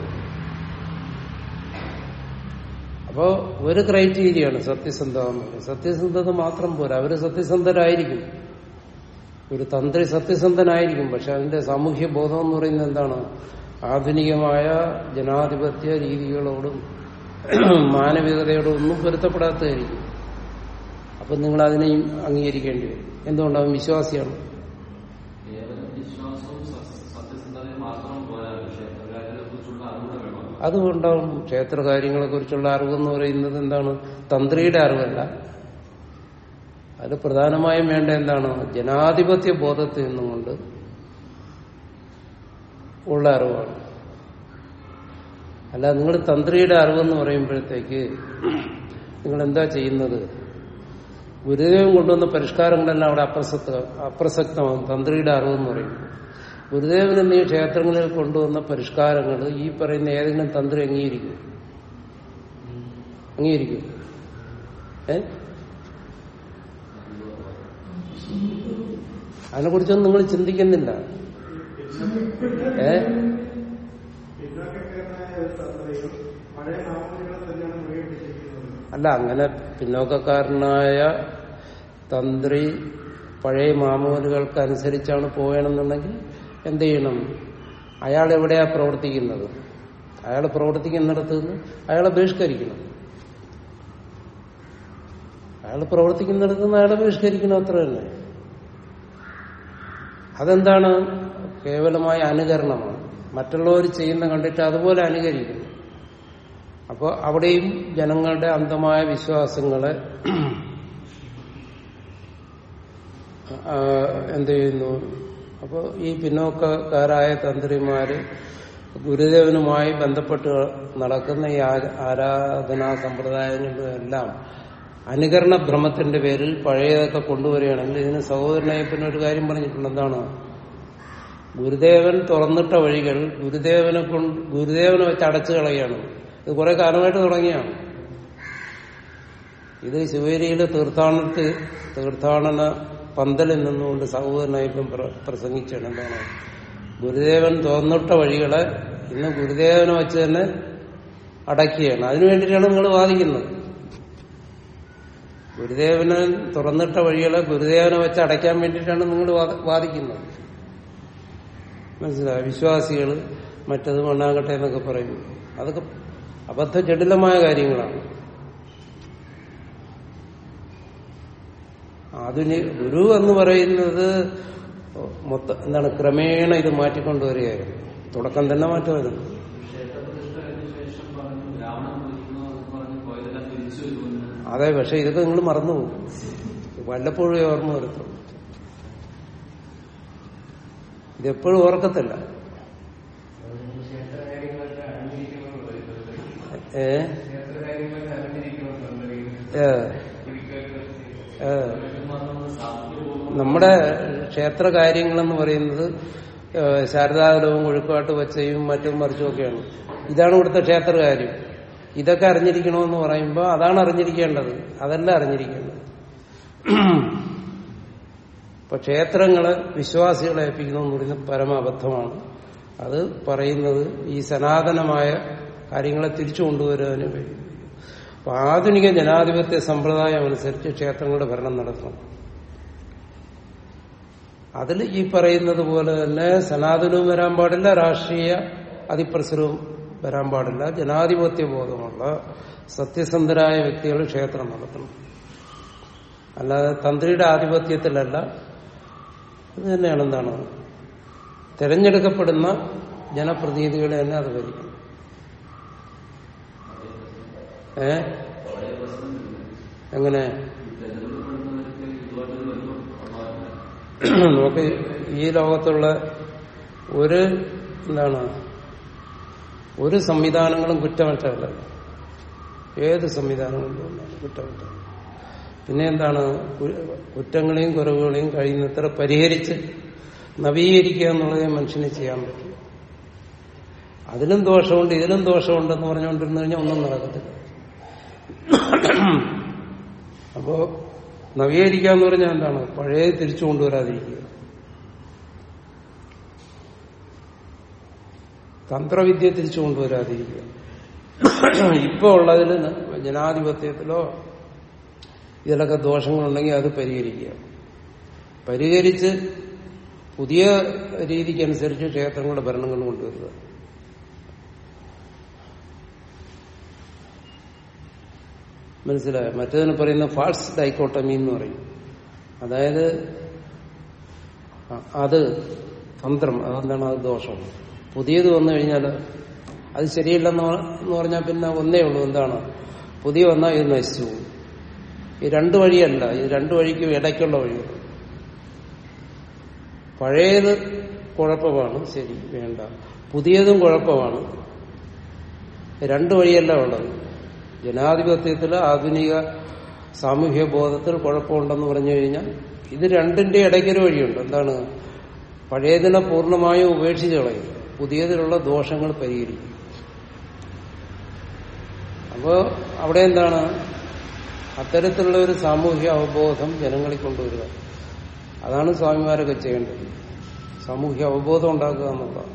അപ്പോ ഒരു ക്രൈറ്റീരിയയാണ് സത്യസന്ധത എന്ന് പറയുന്നത് സത്യസന്ധത മാത്രം പോരാ അവര് സത്യസന്ധരായിരിക്കും ഒരു തന്ത്രി സത്യസന്ധനായിരിക്കും പക്ഷെ അതിന്റെ സാമൂഹ്യ ബോധം എന്ന് പറയുന്നത് എന്താണ് ആധുനികമായ ജനാധിപത്യ രീതികളോടും മാനവികതയോടും ഒന്നും പൊരുത്തപ്പെടാത്തതായിരിക്കും അപ്പൊ നിങ്ങൾ അതിനെയും അംഗീകരിക്കേണ്ടി വരും എന്തുകൊണ്ടാവും വിശ്വാസിയാണ് കേവലം വിശ്വാസവും സ- സത്യസന്ധതയും മാത്രം പോരാ പക്ഷേ കാര്യങ്ങളെ കുറിച്ചുള്ള അറിവുകൂടെ വേണം അതുകൊണ്ടാവും ക്ഷേത്ര കാര്യങ്ങളെ കുറിച്ചുള്ള അറിവെന്ന് പറയുന്നത് എന്താണ് തന്ത്രിയുടെ അറിവല്ല അത് പ്രധാനമായും വേണ്ട എന്താണ് ജനാധിപത്യ ബോധത്തിൽ നിന്നുകൊണ്ട് ഉള്ള അറിവാണ് അല്ല നിങ്ങൾ തന്ത്രിയുടെ അറിവെന്ന് പറയുമ്പോഴത്തേക്ക് നിങ്ങൾ എന്താ ചെയ്യുന്നത് ഗുരുദേവൻ കൊണ്ടുവന്ന പരിഷ്കാരങ്ങളെല്ലാം അവിടെ അപ്രസക്ത അപ്രസക്തമാകും തന്ത്രിയുടെ അറിവെന്ന് പറയുമ്പോൾ ഗുരുദേവൻ എന്നീ ക്ഷേത്രങ്ങളിൽ കൊണ്ടുവന്ന പരിഷ്കാരങ്ങൾ ഈ പറയുന്ന ഏതെങ്കിലും തന്ത്രി അംഗീകരിക്കും അംഗീകരിക്കും ഏ അതിനെക്കുറിച്ചൊന്നും നിങ്ങൾ ചിന്തിക്കുന്നില്ല ഏ പിന്നോക്കക്കാരനായ ഒരു തന്ത്രയും പഴയ നാമങ്ങളെ തന്നെയാണ് മുറിയിട്ടിരിക്കുന്നത് അല്ല അങ്ങനെ പിന്നോക്കക്കാരനായ തന്ത്രി പഴയ മാമൂലുകൾക്ക് അനുസരിച്ചാണ് പോകണമെന്നുണ്ടെങ്കിൽ എന്ത് ചെയ്യണം അയാൾ എവിടെയാ പ്രവർത്തിക്കുന്നത് അയാൾ പ്രവർത്തിക്കുന്നിടത്ത് നിന്ന് അയാളെ ബഹിഷ്കരിക്കണം അയാൾ പ്രവർത്തിക്കുന്നിടത്ത് നിന്ന് അയാളെ ബഹിഷ്കരിക്കണം അത്ര തന്നെ അതെന്താണ് കേവലമായ അനുകരണമാണ് മറ്റുള്ളവർ ചെയ്യുന്ന കണ്ടിട്ട് അതുപോലെ അനുകരിക്കുന്നു അപ്പോൾ അവിടെയും ജനങ്ങളുടെ അന്ധമായ വിശ്വാസങ്ങളെ ആ, എന്ത് ചെയ്യുന്നു അപ്പോൾ ഈ പിന്നോക്കക്കാരായ തന്ത്രിമാര് ഗുരുദേവനുമായി ബന്ധപ്പെട്ട് നടക്കുന്ന ഈ ആ- ആരാധനാ സമ്പ്രദായങ്ങളിലെല്ലാം അനുകരണ ഭ്രമത്തിന്റെ പേരിൽ പഴയതൊക്കെ കൊണ്ടുവരികയാണെങ്കിൽ ഇതിന് സഹോദരനായപ്പിന് ഒരു കാര്യം പറഞ്ഞിട്ടുണ്ട് എന്താണ് ഗുരുദേവൻ തുറന്നിട്ട വഴികൾ ഗുരുദേവനെ കൊണ്ട് ഗുരുദേവനെ വെച്ച് അടച്ചു കളയുകയാണ് ഇത് കുറെ കാലമായിട്ട് തുടങ്ങിയാണ് ഇത് ശിവേരിയിൽ തീർത്ഥാടനത്തിൽ തീർത്ഥാടന പന്തലിൽ നിന്നുകൊണ്ട് സഹോദരനായപ്പം പ്രസംഗിച്ചാണ് എന്താണ് ഗുരുദേവൻ തുറന്നിട്ട വഴികളെ ഇന്ന് ഗുരുദേവനെ വെച്ച് തന്നെ അടയ്ക്കുകയാണ് അതിനു വേണ്ടിയിട്ടാണ് നിങ്ങൾ വാദിക്കുന്നത് ഗുരുദേവന് തുറന്നിട്ട വഴികളെ ഗുരുദേവനെ വെച്ച് അടയ്ക്കാൻ വേണ്ടിയിട്ടാണ് നിങ്ങൾ വാദ- വാദിക്കുന്നത് മനസ്സിലായി വിശ്വാസികൾ മറ്റത് മണ്ണാകട്ടെ എന്നൊക്കെ പറയും അതൊക്കെ അബദ്ധ ജടിലമായ കാര്യങ്ങളാണ് ആധുനിക ഗുരു എന്ന് പറയുന്നത് മൊത്തം എന്താണ് ക്രമേണ ഇത് മാറ്റിക്കൊണ്ടുവരികയായിരുന്നു തുടക്കം തന്നെ മാറ്റമായിരുന്നു ക്ഷേത്രപ്രതിഷ്ഠ കഴിഞ്ഞ ശേഷം പറഞ്ഞു രാവണൻ വിളിക്കുന്നു എന്ന് പറഞ്ഞ് പോയതെല്ലാം തിരിച്ചു വരുമെന്ന് അതെ പക്ഷെ ഇതൊക്കെ നിങ്ങൾ മറന്നുപോകും വല്ലപ്പോഴും ഓർമ്മ വരുത്തും ഇതെപ്പോഴും ഓർക്കത്തില്ല ഏ ഏ. ഏ. നമ്മുടെ ക്ഷേത്ര കാര്യങ്ങളെന്ന് പറയുന്നത് ഏ, ശാരദാതലവും കൊഴുക്കാട്ട് വച്ചയും മറ്റും മറിച്ചുമൊക്കെയാണ് ഇതാണ് ഇവിടുത്തെ ക്ഷേത്ര കാര്യം ഇതൊക്കെ അറിഞ്ഞിരിക്കണമെന്ന് പറയുമ്പോൾ അതാണ് അറിഞ്ഞിരിക്കേണ്ടത് അതല്ല അറിഞ്ഞിരിക്കേണ്ടത് ഇപ്പൊ ക്ഷേത്രങ്ങളെ വിശ്വാസികളെ ഏൽപ്പിക്കണമെന്ന് പറയുന്നത് പരമാബദ്ധമാണ് അത് പറയുന്നത് ഈ സനാതനമായ കാര്യങ്ങളെ തിരിച്ചു കൊണ്ടുവരാനും കഴിയും അപ്പൊ ആധുനിക ജനാധിപത്യ സമ്പ്രദായം അനുസരിച്ച് ക്ഷേത്രങ്ങളുടെ ഭരണം നടത്തണം അതിൽ ഈ പറയുന്നത് പോലെ തന്നെ സനാതനവും വരാൻ പാടില്ല രാഷ്ട്രീയ അതിപ്രസരവും വരാൻ പാടില്ല ജനാധിപത്യ ബോധമുള്ള സത്യസന്ധരായ വ്യക്തികൾ ക്ഷേത്രം നടത്തണം അല്ലാതെ തന്ത്രിയുടെ ആധിപത്യത്തിലല്ല ഇത് തന്നെയാണ് എന്താണ് തിരഞ്ഞെടുക്കപ്പെടുന്ന ജനപ്രതിനിധികളെ തന്നെ അത് ഭരിക്കും ഏ എങ്ങനെ നമുക്ക് ഈ ലോകത്തുള്ള ഒരു എന്താണ് ഒരു സംവിധാനങ്ങളും കുറ്റമറ്റല്ല ഏത് സംവിധാനങ്ങളും കുറ്റമറ്റ പിന്നെ എന്താണ് കു- കുറ്റങ്ങളെയും കുറവുകളെയും കഴിയുന്നത്ര പരിഹരിച്ച് നവീകരിക്കുക എന്നുള്ളതേ മനുഷ്യന് ചെയ്യാൻ പറ്റും അതിലും ദോഷമുണ്ട് ഇതിലും ദോഷമുണ്ടെന്ന് പറഞ്ഞുകൊണ്ടിരുന്നു കഴിഞ്ഞാൽ ഒന്നും നടക്കത്തില്ല അപ്പോ നവീകരിക്കുക എന്ന് പറഞ്ഞാൽ എന്താണ് പഴയ തിരിച്ചു കൊണ്ടുവരാതിരിക്കുക തന്ത്രവിദ്യ തിരിച്ചു കൊണ്ടുവരാതിരിക്കുക ഇപ്പൊ ഉള്ളതിൽ ജനാധിപത്യത്തിലോ ഇതിലൊക്കെ ദോഷങ്ങളുണ്ടെങ്കിൽ അത് പരിഹരിക്കുക പരിഹരിച്ച് പുതിയ രീതിക്കനുസരിച്ച് ക്ഷേത്രങ്ങളുടെ ഭരണങ്ങൾ കൊണ്ടുവരിക മനസ്സിലായോ മറ്റേതിന് പറയുന്ന ഫാൾസ് ഡൈക്കോട്ടമി എന്ന് പറയും അതായത് അ- അത് തന്ത്രം അതെന്താണ് അത് ദോഷം പുതിയത് വന്നു കഴിഞ്ഞാൽ അത് ശരിയല്ലെന്ന് പ- എന്ന് പറഞ്ഞാൽ പിന്നെ ഒന്നേ ഉള്ളൂ എന്താണ് പുതിയ വന്നാൽ ഇത് നശിച്ചു പോകും ഈ രണ്ട് വഴിയല്ല ഈ രണ്ട് വഴിക്കും ഇടയ്ക്കുള്ള വഴികൾ പഴയത് കുഴപ്പമാണ് ശരി വേണ്ട പുതിയതും കുഴപ്പമാണ് രണ്ട് വഴിയല്ല ഉള്ളത് ജനാധിപത്യത്തിൽ ആധുനിക സാമൂഹ്യ ബോധത്തിൽ കുഴപ്പമുണ്ടെന്ന് പറഞ്ഞു കഴിഞ്ഞാൽ ഇത് രണ്ടിന്റെ ഇടയ്ക്കൊരു വഴിയുണ്ട് എന്താണ് പഴയതിനെ പൂർണ്ണമായും ഉപേക്ഷിച്ച് കളയും പുതിയതിലുള്ള ദോഷങ്ങൾ പരിഹരിക്കും അപ്പോൾ അവിടെ എന്താണ് അത്തരത്തിലുള്ള ഒരു സാമൂഹ്യ അവബോധം ജനങ്ങളിൽ കൊണ്ടുവരിക അതാണ് സ്വാമിമാരൊക്കെ ചെയ്യേണ്ടത് സാമൂഹ്യ അവബോധം ഉണ്ടാക്കുക എന്നുള്ളതാണ്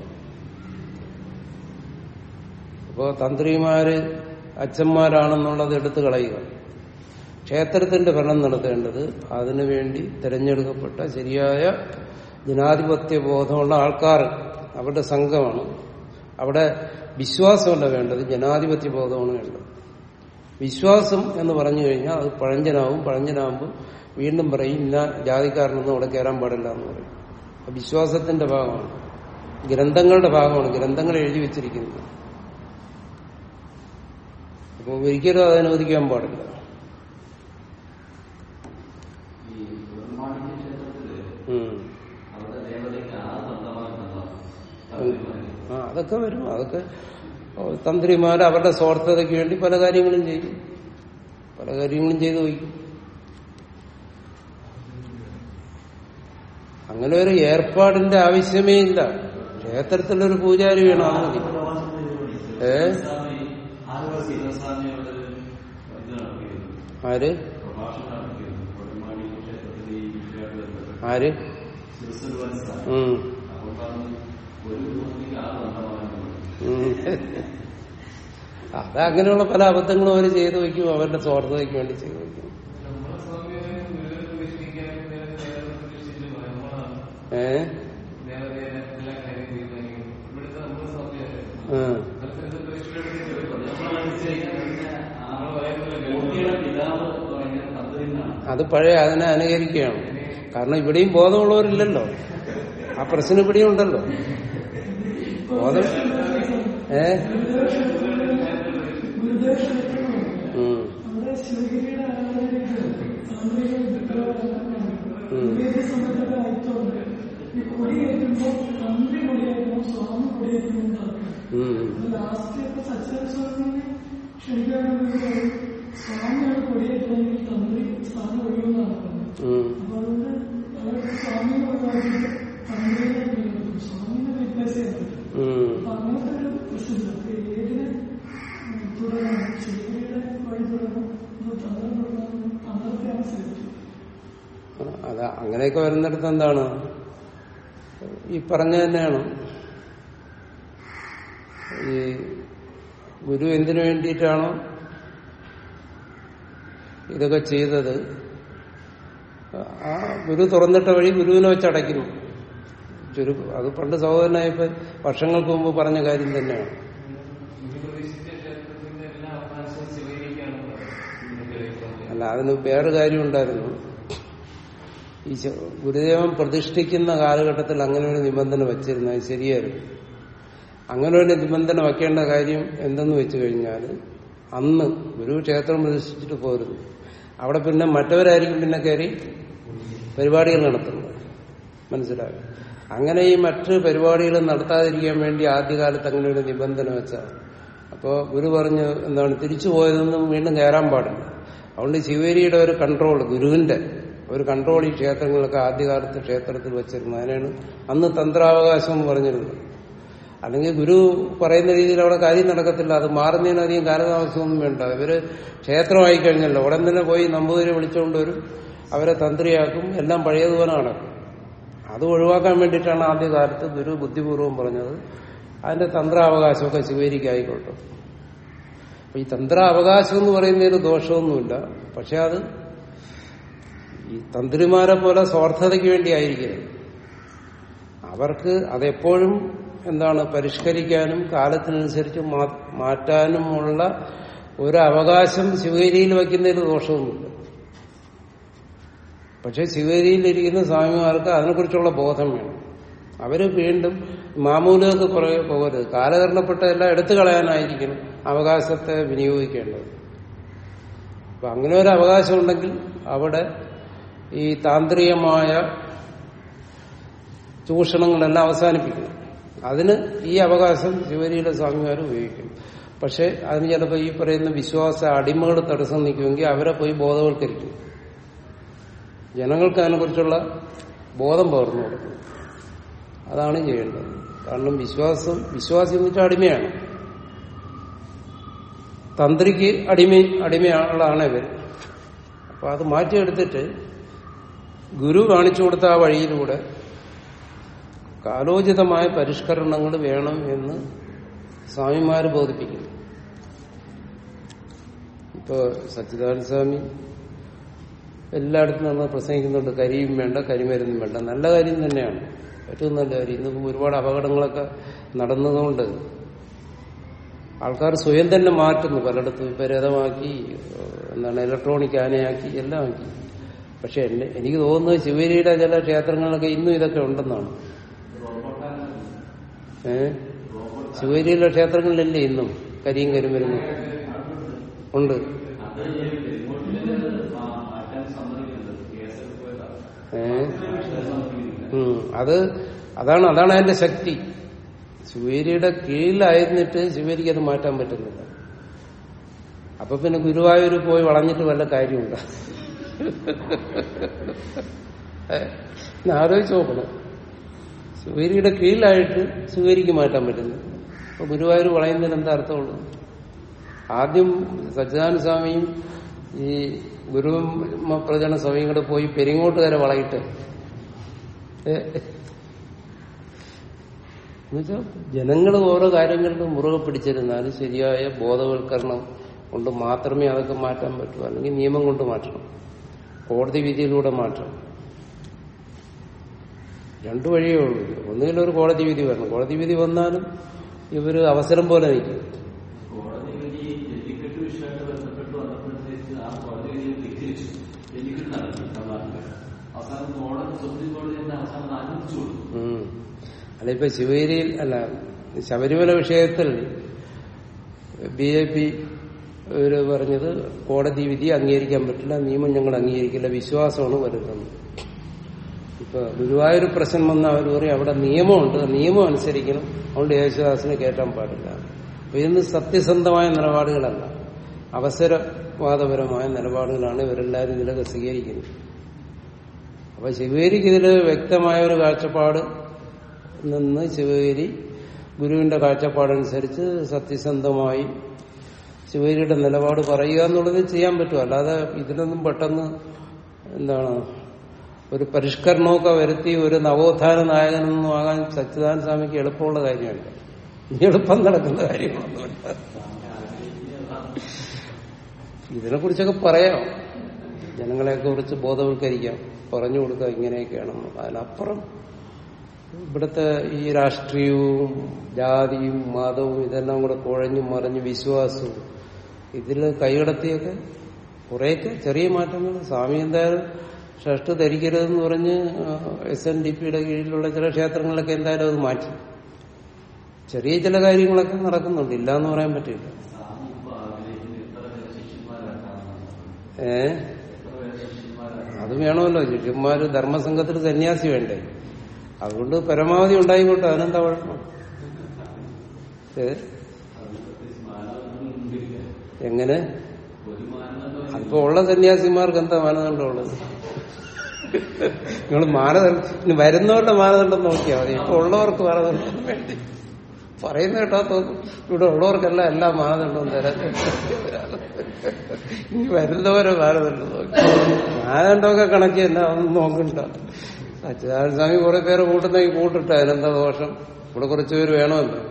അപ്പോൾ തന്ത്രിമാര് അച്ഛന്മാരാണെന്നുള്ളത് എടുത്തു കളയുക ക്ഷേത്രത്തിന്റെ ഭരണം നടത്തേണ്ടത് അതിനുവേണ്ടി തിരഞ്ഞെടുക്കപ്പെട്ട ശരിയായ ജനാധിപത്യ ബോധമുള്ള ആൾക്കാർ അവരുടെ സംഘമാണ് അവിടെ വിശ്വാസമല്ല വേണ്ടത് ജനാധിപത്യ ബോധമാണ് വേണ്ടത് വിശ്വാസം എന്ന് പറഞ്ഞു കഴിഞ്ഞാൽ അത് പഴഞ്ചനാവും പഴഞ്ചനാവുമ്പോൾ വീണ്ടും പറയും ഇന്ന ജാതിക്കാരനൊന്നും അവിടെ കയറാൻ പാടില്ല എന്ന് പറയും അത് വിശ്വാസത്തിന്റെ ഭാഗമാണ് ഗ്രന്ഥങ്ങളുടെ ഭാഗമാണ് ഗ്രന്ഥങ്ങൾ എഴുതി വെച്ചിരിക്കുന്നത് അപ്പോൾ ഒരിക്കലും അത് അനുവദിക്കാൻ പാടില്ല ഈ ബ്രഹ്മാണ്ഡ ക്ഷേത്രത്തില് ഉം. അവിടെ ദേവതയ്ക്ക് ആ തന്ത്രമായിട്ടുണ്ടോ ആ അതൊക്കെ വരും അതൊക്കെ തന്ത്രിമാർ അവരുടെ സ്വാർത്ഥതയ്ക്ക് വേണ്ടി പല കാര്യങ്ങളും ചെയ്യും പല കാര്യങ്ങളും ചെയ്തു വയ്ക്കും അങ്ങനെ ഒരു ഏർപ്പാടിന്റെ ആവശ്യമേ ഇല്ല ക്ഷേത്രത്തിലൊരു പൂജാരി വേണം അത് മതി ഏ ശിവസ്വാമിയോട് ഇത് നടത്തിയിരുന്നു ആര് പ്രഭാഷണം നടത്തിയിരുന്നു ബ്രഹ്മാണ്ഡ ക്ഷേത്രത്തിൽ ഈ വിഷയമായിട്ട് ബന്ധപ്പെട്ട് ആര് ശിവസ്വരൂപൻ സാർ ഉം. അപ്പോൾ പറഞ്ഞു ഒരു മൂർത്തിക്ക് ആ തന്ത്രമായിരുന്നു ഉം. അത് അങ്ങനെയുള്ള പല അബദ്ധങ്ങളും അവർ ചെയ്തു വയ്ക്കും അവരുടെ സ്വാർത്ഥതയ്ക്ക് വേണ്ടി ചെയ്തു വയ്ക്കും ഏ ആ. മൂർത്തിയുടെ പിതാവ് തുടങ്ങിയ തന്ത്രിന്നാണ് അത് പഴയ അതിനെ അനുകരിക്കുകയാണ് കാരണം ഇവിടെയും ബോധമുള്ളവരില്ലല്ലോ ആ പ്രശ്നം ഇവിടെയും ഉണ്ടല്ലോ ബോധം ഏ ഉം. അവിടെ ശിവഗിരിയുടെ ആരാധനയ്ക്ക് താന്ത്രിക വിഗ്രഹമാണ് ഉം. ഏത് സമയത്തൊക്കെ അയച്ചുകൊണ്ട് ഈ കൊടിയേറ്റുമ്പോൾ തന്ത്രി കൊടിയേറ്റുമ്പോൾ സ്വാമി കൊടിയേറ്റുമ്പോൾ തർക്കം ഉം. ലാസ്റ്റ് ഇപ്പൊ സച്ചിദാന സ്വാമിനെ ക്ഷണിക്കാണെങ്കിൽ സ്വാമിയാണ് കൊടിയേറ്റണമെങ്കിൽ തന്ത്രി സ്ഥാനം ഒഴിവെന്നാണ് പറഞ്ഞത് ഉം. അപ്പൊ അതുകൊണ്ട് അവർക്ക് സ്വാമിയെ ഒഴിവാക്കിയിട്ട് തന്ത്രിയെ നിലനിർത്തും സ്വാമിനെ റീപ്ലേസ് ചെയ്യാൻ പറ്റും ഉം. അപ്പൊ അങ്ങനത്തെ ഒരു പ്രശ്നമില്ല അപ്പൊ ഏതിനെ ഉം, തുടരണം ശിവഗിരിയുടെ വഴി തുടരണം അതോ തന്ത്രം തുടരണം തന്ത്രത്തെയാണ് ശ്രമിച്ചത് അത് അങ്ങനെയൊക്കെ വരുന്നിടത്ത് എന്താണ് ഈ പറഞ്ഞ തന്നെയാണ് ഈ ഗുരു എന്തിനു വേണ്ടിയിട്ടാണോ ഇതൊക്കെ ചെയ്തത് ആ ഗുരു തുറന്നിട്ട വഴി ഗുരുവിനെ വെച്ച് അടയ്ക്കുന്നു ചുരു അത് പണ്ട് സഹോദരനായപ്പോ വർഷങ്ങൾക്ക് മുമ്പ് പറഞ്ഞ കാര്യം തന്നെയാണ് അല്ല അതിന് വേറെ കാര്യം ഉണ്ടായിരുന്നു ഈ ശ- ഗുരുദേവൻ പ്രതിഷ്ഠിക്കുന്ന കാലഘട്ടത്തിൽ അങ്ങനെ ഒരു നിബന്ധന വച്ചിരുന്നത് അത് ശരിയായിരുന്നു അങ്ങനെ ഒരു നിബന്ധന വെക്കേണ്ട കാര്യം എന്തെന്ന് വെച്ചു കഴിഞ്ഞാൽ അന്ന് ഗുരു ക്ഷേത്രം പ്രതിഷ്ഠിച്ചിട്ട് പോരുന്നു അവിടെ പിന്നെ മറ്റവരായിരിക്കും പിന്നെ കയറി പരിപാടികൾ നടത്തുന്നത് മനസ്സിലായോ അങ്ങനെ ഈ മറ്റ് പരിപാടികൾ നടത്താതിരിക്കാൻ വേണ്ടി ആദ്യകാലത്ത് അങ്ങനെ ഒരു നിബന്ധന വെച്ചാണ് അപ്പോൾ ഗുരു പറഞ്ഞു എന്താണ് തിരിച്ചു പോയതൊന്നും വീണ്ടും കയറാൻ പാടില്ല അതുകൊണ്ട് ശിവേരിയുടെ ഒരു കൺട്രോൾ ഗുരുവിന്റെ ഒരു കൺട്രോൾ ഈ ക്ഷേത്രങ്ങളൊക്കെ ആദ്യകാലത്ത് ക്ഷേത്രത്തിൽ വെച്ചിരുന്നു അതിനാണ് അന്ന് തന്ത്രാവകാശം എന്ന് പറഞ്ഞിരുന്നത് അല്ലെങ്കിൽ ഗുരു പറയുന്ന രീതിയിൽ അവിടെ കാര്യം നടക്കത്തില്ല അത് മാറുന്നതിന് അധികം കാലതാമസമൊന്നും വേണ്ട ഇവര് ക്ഷേത്രമായി കഴിഞ്ഞല്ലോ ഉടൻ തന്നെ പോയി നമ്പൂതിരി വിളിച്ചുകൊണ്ട് വരും അവരെ തന്ത്രിയാക്കും എല്ലാം പഴയതുപോലെ നടക്കും അത് ഒഴിവാക്കാൻ വേണ്ടിയിട്ടാണ് ആദ്യകാലത്ത് ഗുരു ബുദ്ധിപൂർവ്വം പറഞ്ഞത് അതിന്റെ തന്ത്രാവകാശമൊക്കെ ശിവേരിക്കായിക്കോട്ടെ അപ്പൊ ഈ തന്ത്രാവകാശം എന്ന് പറയുന്നതിന് ദോഷമൊന്നുമില്ല പക്ഷെ അത് ഈ തന്ത്രിമാരെ പോലെ സ്വാർത്ഥതയ്ക്ക് വേണ്ടി ആയിരിക്കരുത് അവർക്ക് അതെപ്പോഴും എന്താണ് പരിഷ്കരിക്കാനും കാലത്തിനനുസരിച്ച് മാ- മാറ്റാനുമുള്ള ഒരു അവകാശം ശിവേരിയിൽ വയ്ക്കുന്നതിൽ ദോഷമൊന്നുമില്ല പക്ഷെ ശിവേരിയിലിരിക്കുന്ന സ്വാമിമാർക്ക് അതിനെക്കുറിച്ചുള്ള ബോധം വേണം അവര് വീണ്ടും മാമൂലൊക്കെ പുറകെ പോകരുത് കാലകരണപ്പെട്ട എല്ലാം എടുത്തു കളയാനായിരിക്കണം അവകാശത്തെ വിനിയോഗിക്കേണ്ടത് അപ്പൊ അങ്ങനെ ഒരു അവകാശം ഉണ്ടെങ്കിൽ അവിടെ ഈ താന്ത്രികമായ ചൂഷണങ്ങളെല്ലാം അവസാനിപ്പിക്കണം അതിന് ഈ അവകാശം ശിവരിയുടെ സ്വാമിമാർ ഉപയോഗിക്കും പക്ഷെ അതിന് ചിലപ്പോൾ ഈ പറയുന്ന വിശ്വാസ അടിമകൾ തടസ്സം നിൽക്കുമെങ്കിൽ അവരെ പോയി ബോധവൽക്കരിക്കും ജനങ്ങൾക്ക് അതിനെക്കുറിച്ചുള്ള ബോധം പകർന്നു കൊടുക്കും അതാണ് ചെയ്യേണ്ടത് കാരണം വിശ്വാസം വിശ്വാസി എന്ന് വെച്ചാൽ അടിമയാണ് തന്ത്രിക്ക് അടിമ അടിമയാളാണ് ഇവർ അപ്പൊ അത് മാറ്റിയെടുത്തിട്ട് ഗുരു കാണിച്ചു കൊടുത്ത ആ വഴിയിലൂടെ കാലോചിതമായ പരിഷ്കരണങ്ങൾ വേണം എന്ന് സ്വാമിമാര് ബോധിപ്പിക്കുന്നു ഇപ്പോ സച്ചിദാനന്ദ സ്വാമി എല്ലായിടത്തും നമ്മൾ പ്രസംഗിക്കുന്നുണ്ട് കരിയും വേണ്ട കരിമരുന്നും വേണ്ട നല്ല കാര്യം തന്നെയാണ് ഏറ്റവും നല്ല കാര്യം ഇന്നിപ്പോ ഒരുപാട് അപകടങ്ങളൊക്കെ നടന്നതുകൊണ്ട് ആൾക്കാർ സ്വയം തന്നെ മാറ്റുന്നു പലയിടത്തും ഇപ്പൊ രഥമാക്കി എന്താണ് ഇലക്ട്രോണിക് ആനയാക്കി എല്ലാം ആക്കി പക്ഷെ എന്നെ എനിക്ക് തോന്നുന്നത് ശിവരിയുടെ ചില ക്ഷേത്രങ്ങളിലൊക്കെ ഇന്നും ഇതൊക്കെ ഉണ്ടെന്നാണ് ഏ ശിവരിയിലെ ക്ഷേത്രങ്ങളിലല്ലേ ഇന്നും കരിയും കരിമരുന്നും ഉണ്ട് അത് റിമോട്ടില് മാറ്റാൻ സമ്മതിക്കുന്നുണ്ട് കേസൊക്കെ പോയതാണ് ഏ മാറ്റാൻ സമ്മതിക്കുന്നില്ല ഉം. അത് അതാണ് അതാണ് അതിന്റെ ശക്തി ശിവേരിയുടെ കീഴിലായിരുന്നിട്ട് ശിവേരിക്ക് അത് മാറ്റാൻ പറ്റുന്നില്ല അപ്പൊ പിന്നെ ഗുരുവായൂർ പോയി വളഞ്ഞിട്ട് വല്ല കാര്യമുണ്ട് ആലോചിച്ച് നോക്കണം ശിവേരിയുടെ കീഴിലായിട്ട് ശിവേരിക്ക് മാറ്റാൻ പറ്റുന്നു അപ്പൊ ഗുരുവായൂർ വളയുന്നതിന് എന്താ അർത്ഥമുള്ളൂ ആദ്യം സച്ചിദാനന്ദ സ്വാമിയും ഈ ഗുരു പ്രചരണ സ്വാമിയും കൂടെ പോയി പെരിങ്ങോട്ട് വരെ വളയിട്ട് ഏ? എന്നുവെച്ചാൽ ജനങ്ങൾ ഓരോ കാര്യങ്ങളിലും മുറുകെ പിടിച്ചിരുന്നാൽ ശരിയായ ബോധവൽക്കരണം കൊണ്ട് മാത്രമേ അതൊക്കെ മാറ്റാൻ പറ്റൂ അല്ലെങ്കിൽ നിയമം കൊണ്ട് മാറ്റണം കോടതി വിധിയിലൂടെ മാറ്റണം രണ്ടു വഴിയേ ഉള്ളൂ ഒന്നുകിൽ ഒരു കോടതി വിധി വരണം കോടതി വിധി വന്നാലും ഇവര് അവസരം പോലെ നിൽക്കും കോടതി വിധി ജല്ലിക്കെട്ട് വിഷയമായിട്ട് ബന്ധപ്പെട്ട് വന്നപ്പോഴത്തേക്ക് ആ കോടതി വിധിയെ ധിക്കരിച്ചു ജല്ലിക്കെട്ട് നടത്തി തമിഴ്നാട്ടിൽ അവസാനം കോടതി സുപ്രീം കോടതി തന്നെ അവസാനം അനുവദിച്ചു കൊടുത്തു ഉം. അല്ല ഇപ്പൊ ശിവേരിയിൽ അല്ല ശബരിമല വിഷയത്തിൽ ബി ജെ പി ഇവര് പറഞ്ഞത് കോടതി വിധി അംഗീകരിക്കാൻ പറ്റില്ല നിയമം ഞങ്ങൾ അംഗീകരിക്കില്ല വിശ്വാസമാണ് വരുന്നത് ഇപ്പൊ ഗുരുവായൂർ പ്രശ്നം വന്ന അവർ പറയും അവിടെ നിയമമുണ്ട് ആ നിയമം അനുസരിക്കണം അതുകൊണ്ട് യേശുദാസിനെ കയറ്റാൻ പാടില്ല അപ്പൊ ഇന്ന് സത്യസന്ധമായ നിലപാടുകളല്ല അവസരവാദപരമായ നിലപാടുകളാണ് ഇവരെല്ലാവരും ഇതിലൊക്കെ സ്വീകരിക്കുന്നത് അപ്പൊ ശിവേരിക്ക് ഇതില് വ്യക്തമായ ഒരു കാഴ്ചപ്പാട് നിന്ന് ശിവഗിരി ഗുരുവിന്റെ കാഴ്ചപ്പാടനുസരിച്ച് സത്യസന്ധമായി ശിവഗിരിയുടെ നിലപാട് പറയുക എന്നുള്ളത് ചെയ്യാൻ പറ്റും അല്ലാതെ ഇതിനൊന്നും പെട്ടെന്ന് എന്താണ് ഒരു പരിഷ്കരണമൊക്കെ വരുത്തി ഒരു നവോത്ഥാന നായകനൊന്നും ആകാൻ സച്ചിദാനന്ദ സ്വാമിക്ക് എളുപ്പമുള്ള കാര്യമല്ല എളുപ്പം നടക്കുന്ന കാര്യങ്ങളൊന്നുമല്ല ഇതിനെക്കുറിച്ചൊക്കെ പറയാം ജനങ്ങളെ കുറിച്ച് ബോധവൽക്കരിക്കാം പറഞ്ഞു കൊടുക്കാം ഇങ്ങനെയൊക്കെയാണെന്ന് അതിനപ്പുറം ഇവിടുത്തെ ഈ രാഷ്ട്രീയവും ജാതിയും മതവും ഇതെല്ലാം കൂടെ കുഴഞ്ഞു മറിഞ്ഞ് വിശ്വാസവും ഇതിൽ കൈകടത്തിയൊക്കെ കുറേയൊക്കെ ചെറിയ മാറ്റങ്ങൾ സ്വാമി എന്തായാലും ഷഷ്ട് ധരിക്കരുതെന്ന് പറഞ്ഞ് എസ് എൻ ഡി പിയുടെ കീഴിലുള്ള ചില ക്ഷേത്രങ്ങളിലൊക്കെ എന്തായാലും അത് മാറ്റി ചെറിയ ചില കാര്യങ്ങളൊക്കെ നടക്കുന്നുണ്ട് ഇല്ല എന്ന് പറയാൻ പറ്റില്ല സ്വാമി ഇപ്പൊ ആഗ്രഹിക്കുന്ന എത്ര പേരെ ശിഷ്യന്മാരാക്കാമെന്നാണ് ഏ എത്ര പേരെ ശിഷ്യന്മാരാക്കാം അത് വേണമല്ലോ ശിഷ്യന്മാര് ധർമ്മസംഘത്തിൽ സന്യാസി വേണ്ടേ അതുകൊണ്ട് പരമാവധി ഉണ്ടായിക്കോട്ടെ അതിനെന്താ കുഴപ്പം ഏ? അതിന് പ്രത്യേകിച്ച് മാനദണ്ഡങ്ങളൊന്നുമില്ല എങ്ങനെ ഒരു മാനദണ്ഡം അപ്പൊ ഉള്ള സന്യാസിമാർക്ക് എന്താ മാനദണ്ഡം ഉള്ളത് നിങ്ങൾ മാനദണ്ഡം ഇനി വരുന്നവരുടെ മാനദണ്ഡം നോക്കിയാൽ മതി ഇപ്പൊ ഉള്ളവർക്ക് മാനദണ്ഡം വേണ്ടി പറയുന്ന കേട്ടാ തോന്നും ഇവിടെ ഉള്ളവർക്കെല്ലാം എല്ലാ മാനദണ്ഡവും തരാൻ ഇനി വരുന്നവരെ മാനദണ്ഡം നോക്കി മാനദണ്ഡമൊക്കെ കണക്കി എന്നാ ഒന്നും നോക്കണ്ട അച്യുതാനന്ദ സ്വാമി കുറെ പേരെ കൂട്ടുന്നെങ്കിൽ കൂട്ടിട്ട് അതിനെന്താ ദോഷം ഇവിടെ കുറച്ച് പേര് വേണമല്ലോ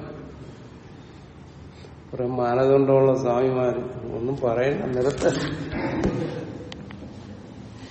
കുറെ മാനദണ്ഡമുള്ള സ്വാമിമാര് ഒന്നും പറയണ്ട നിരത്തെ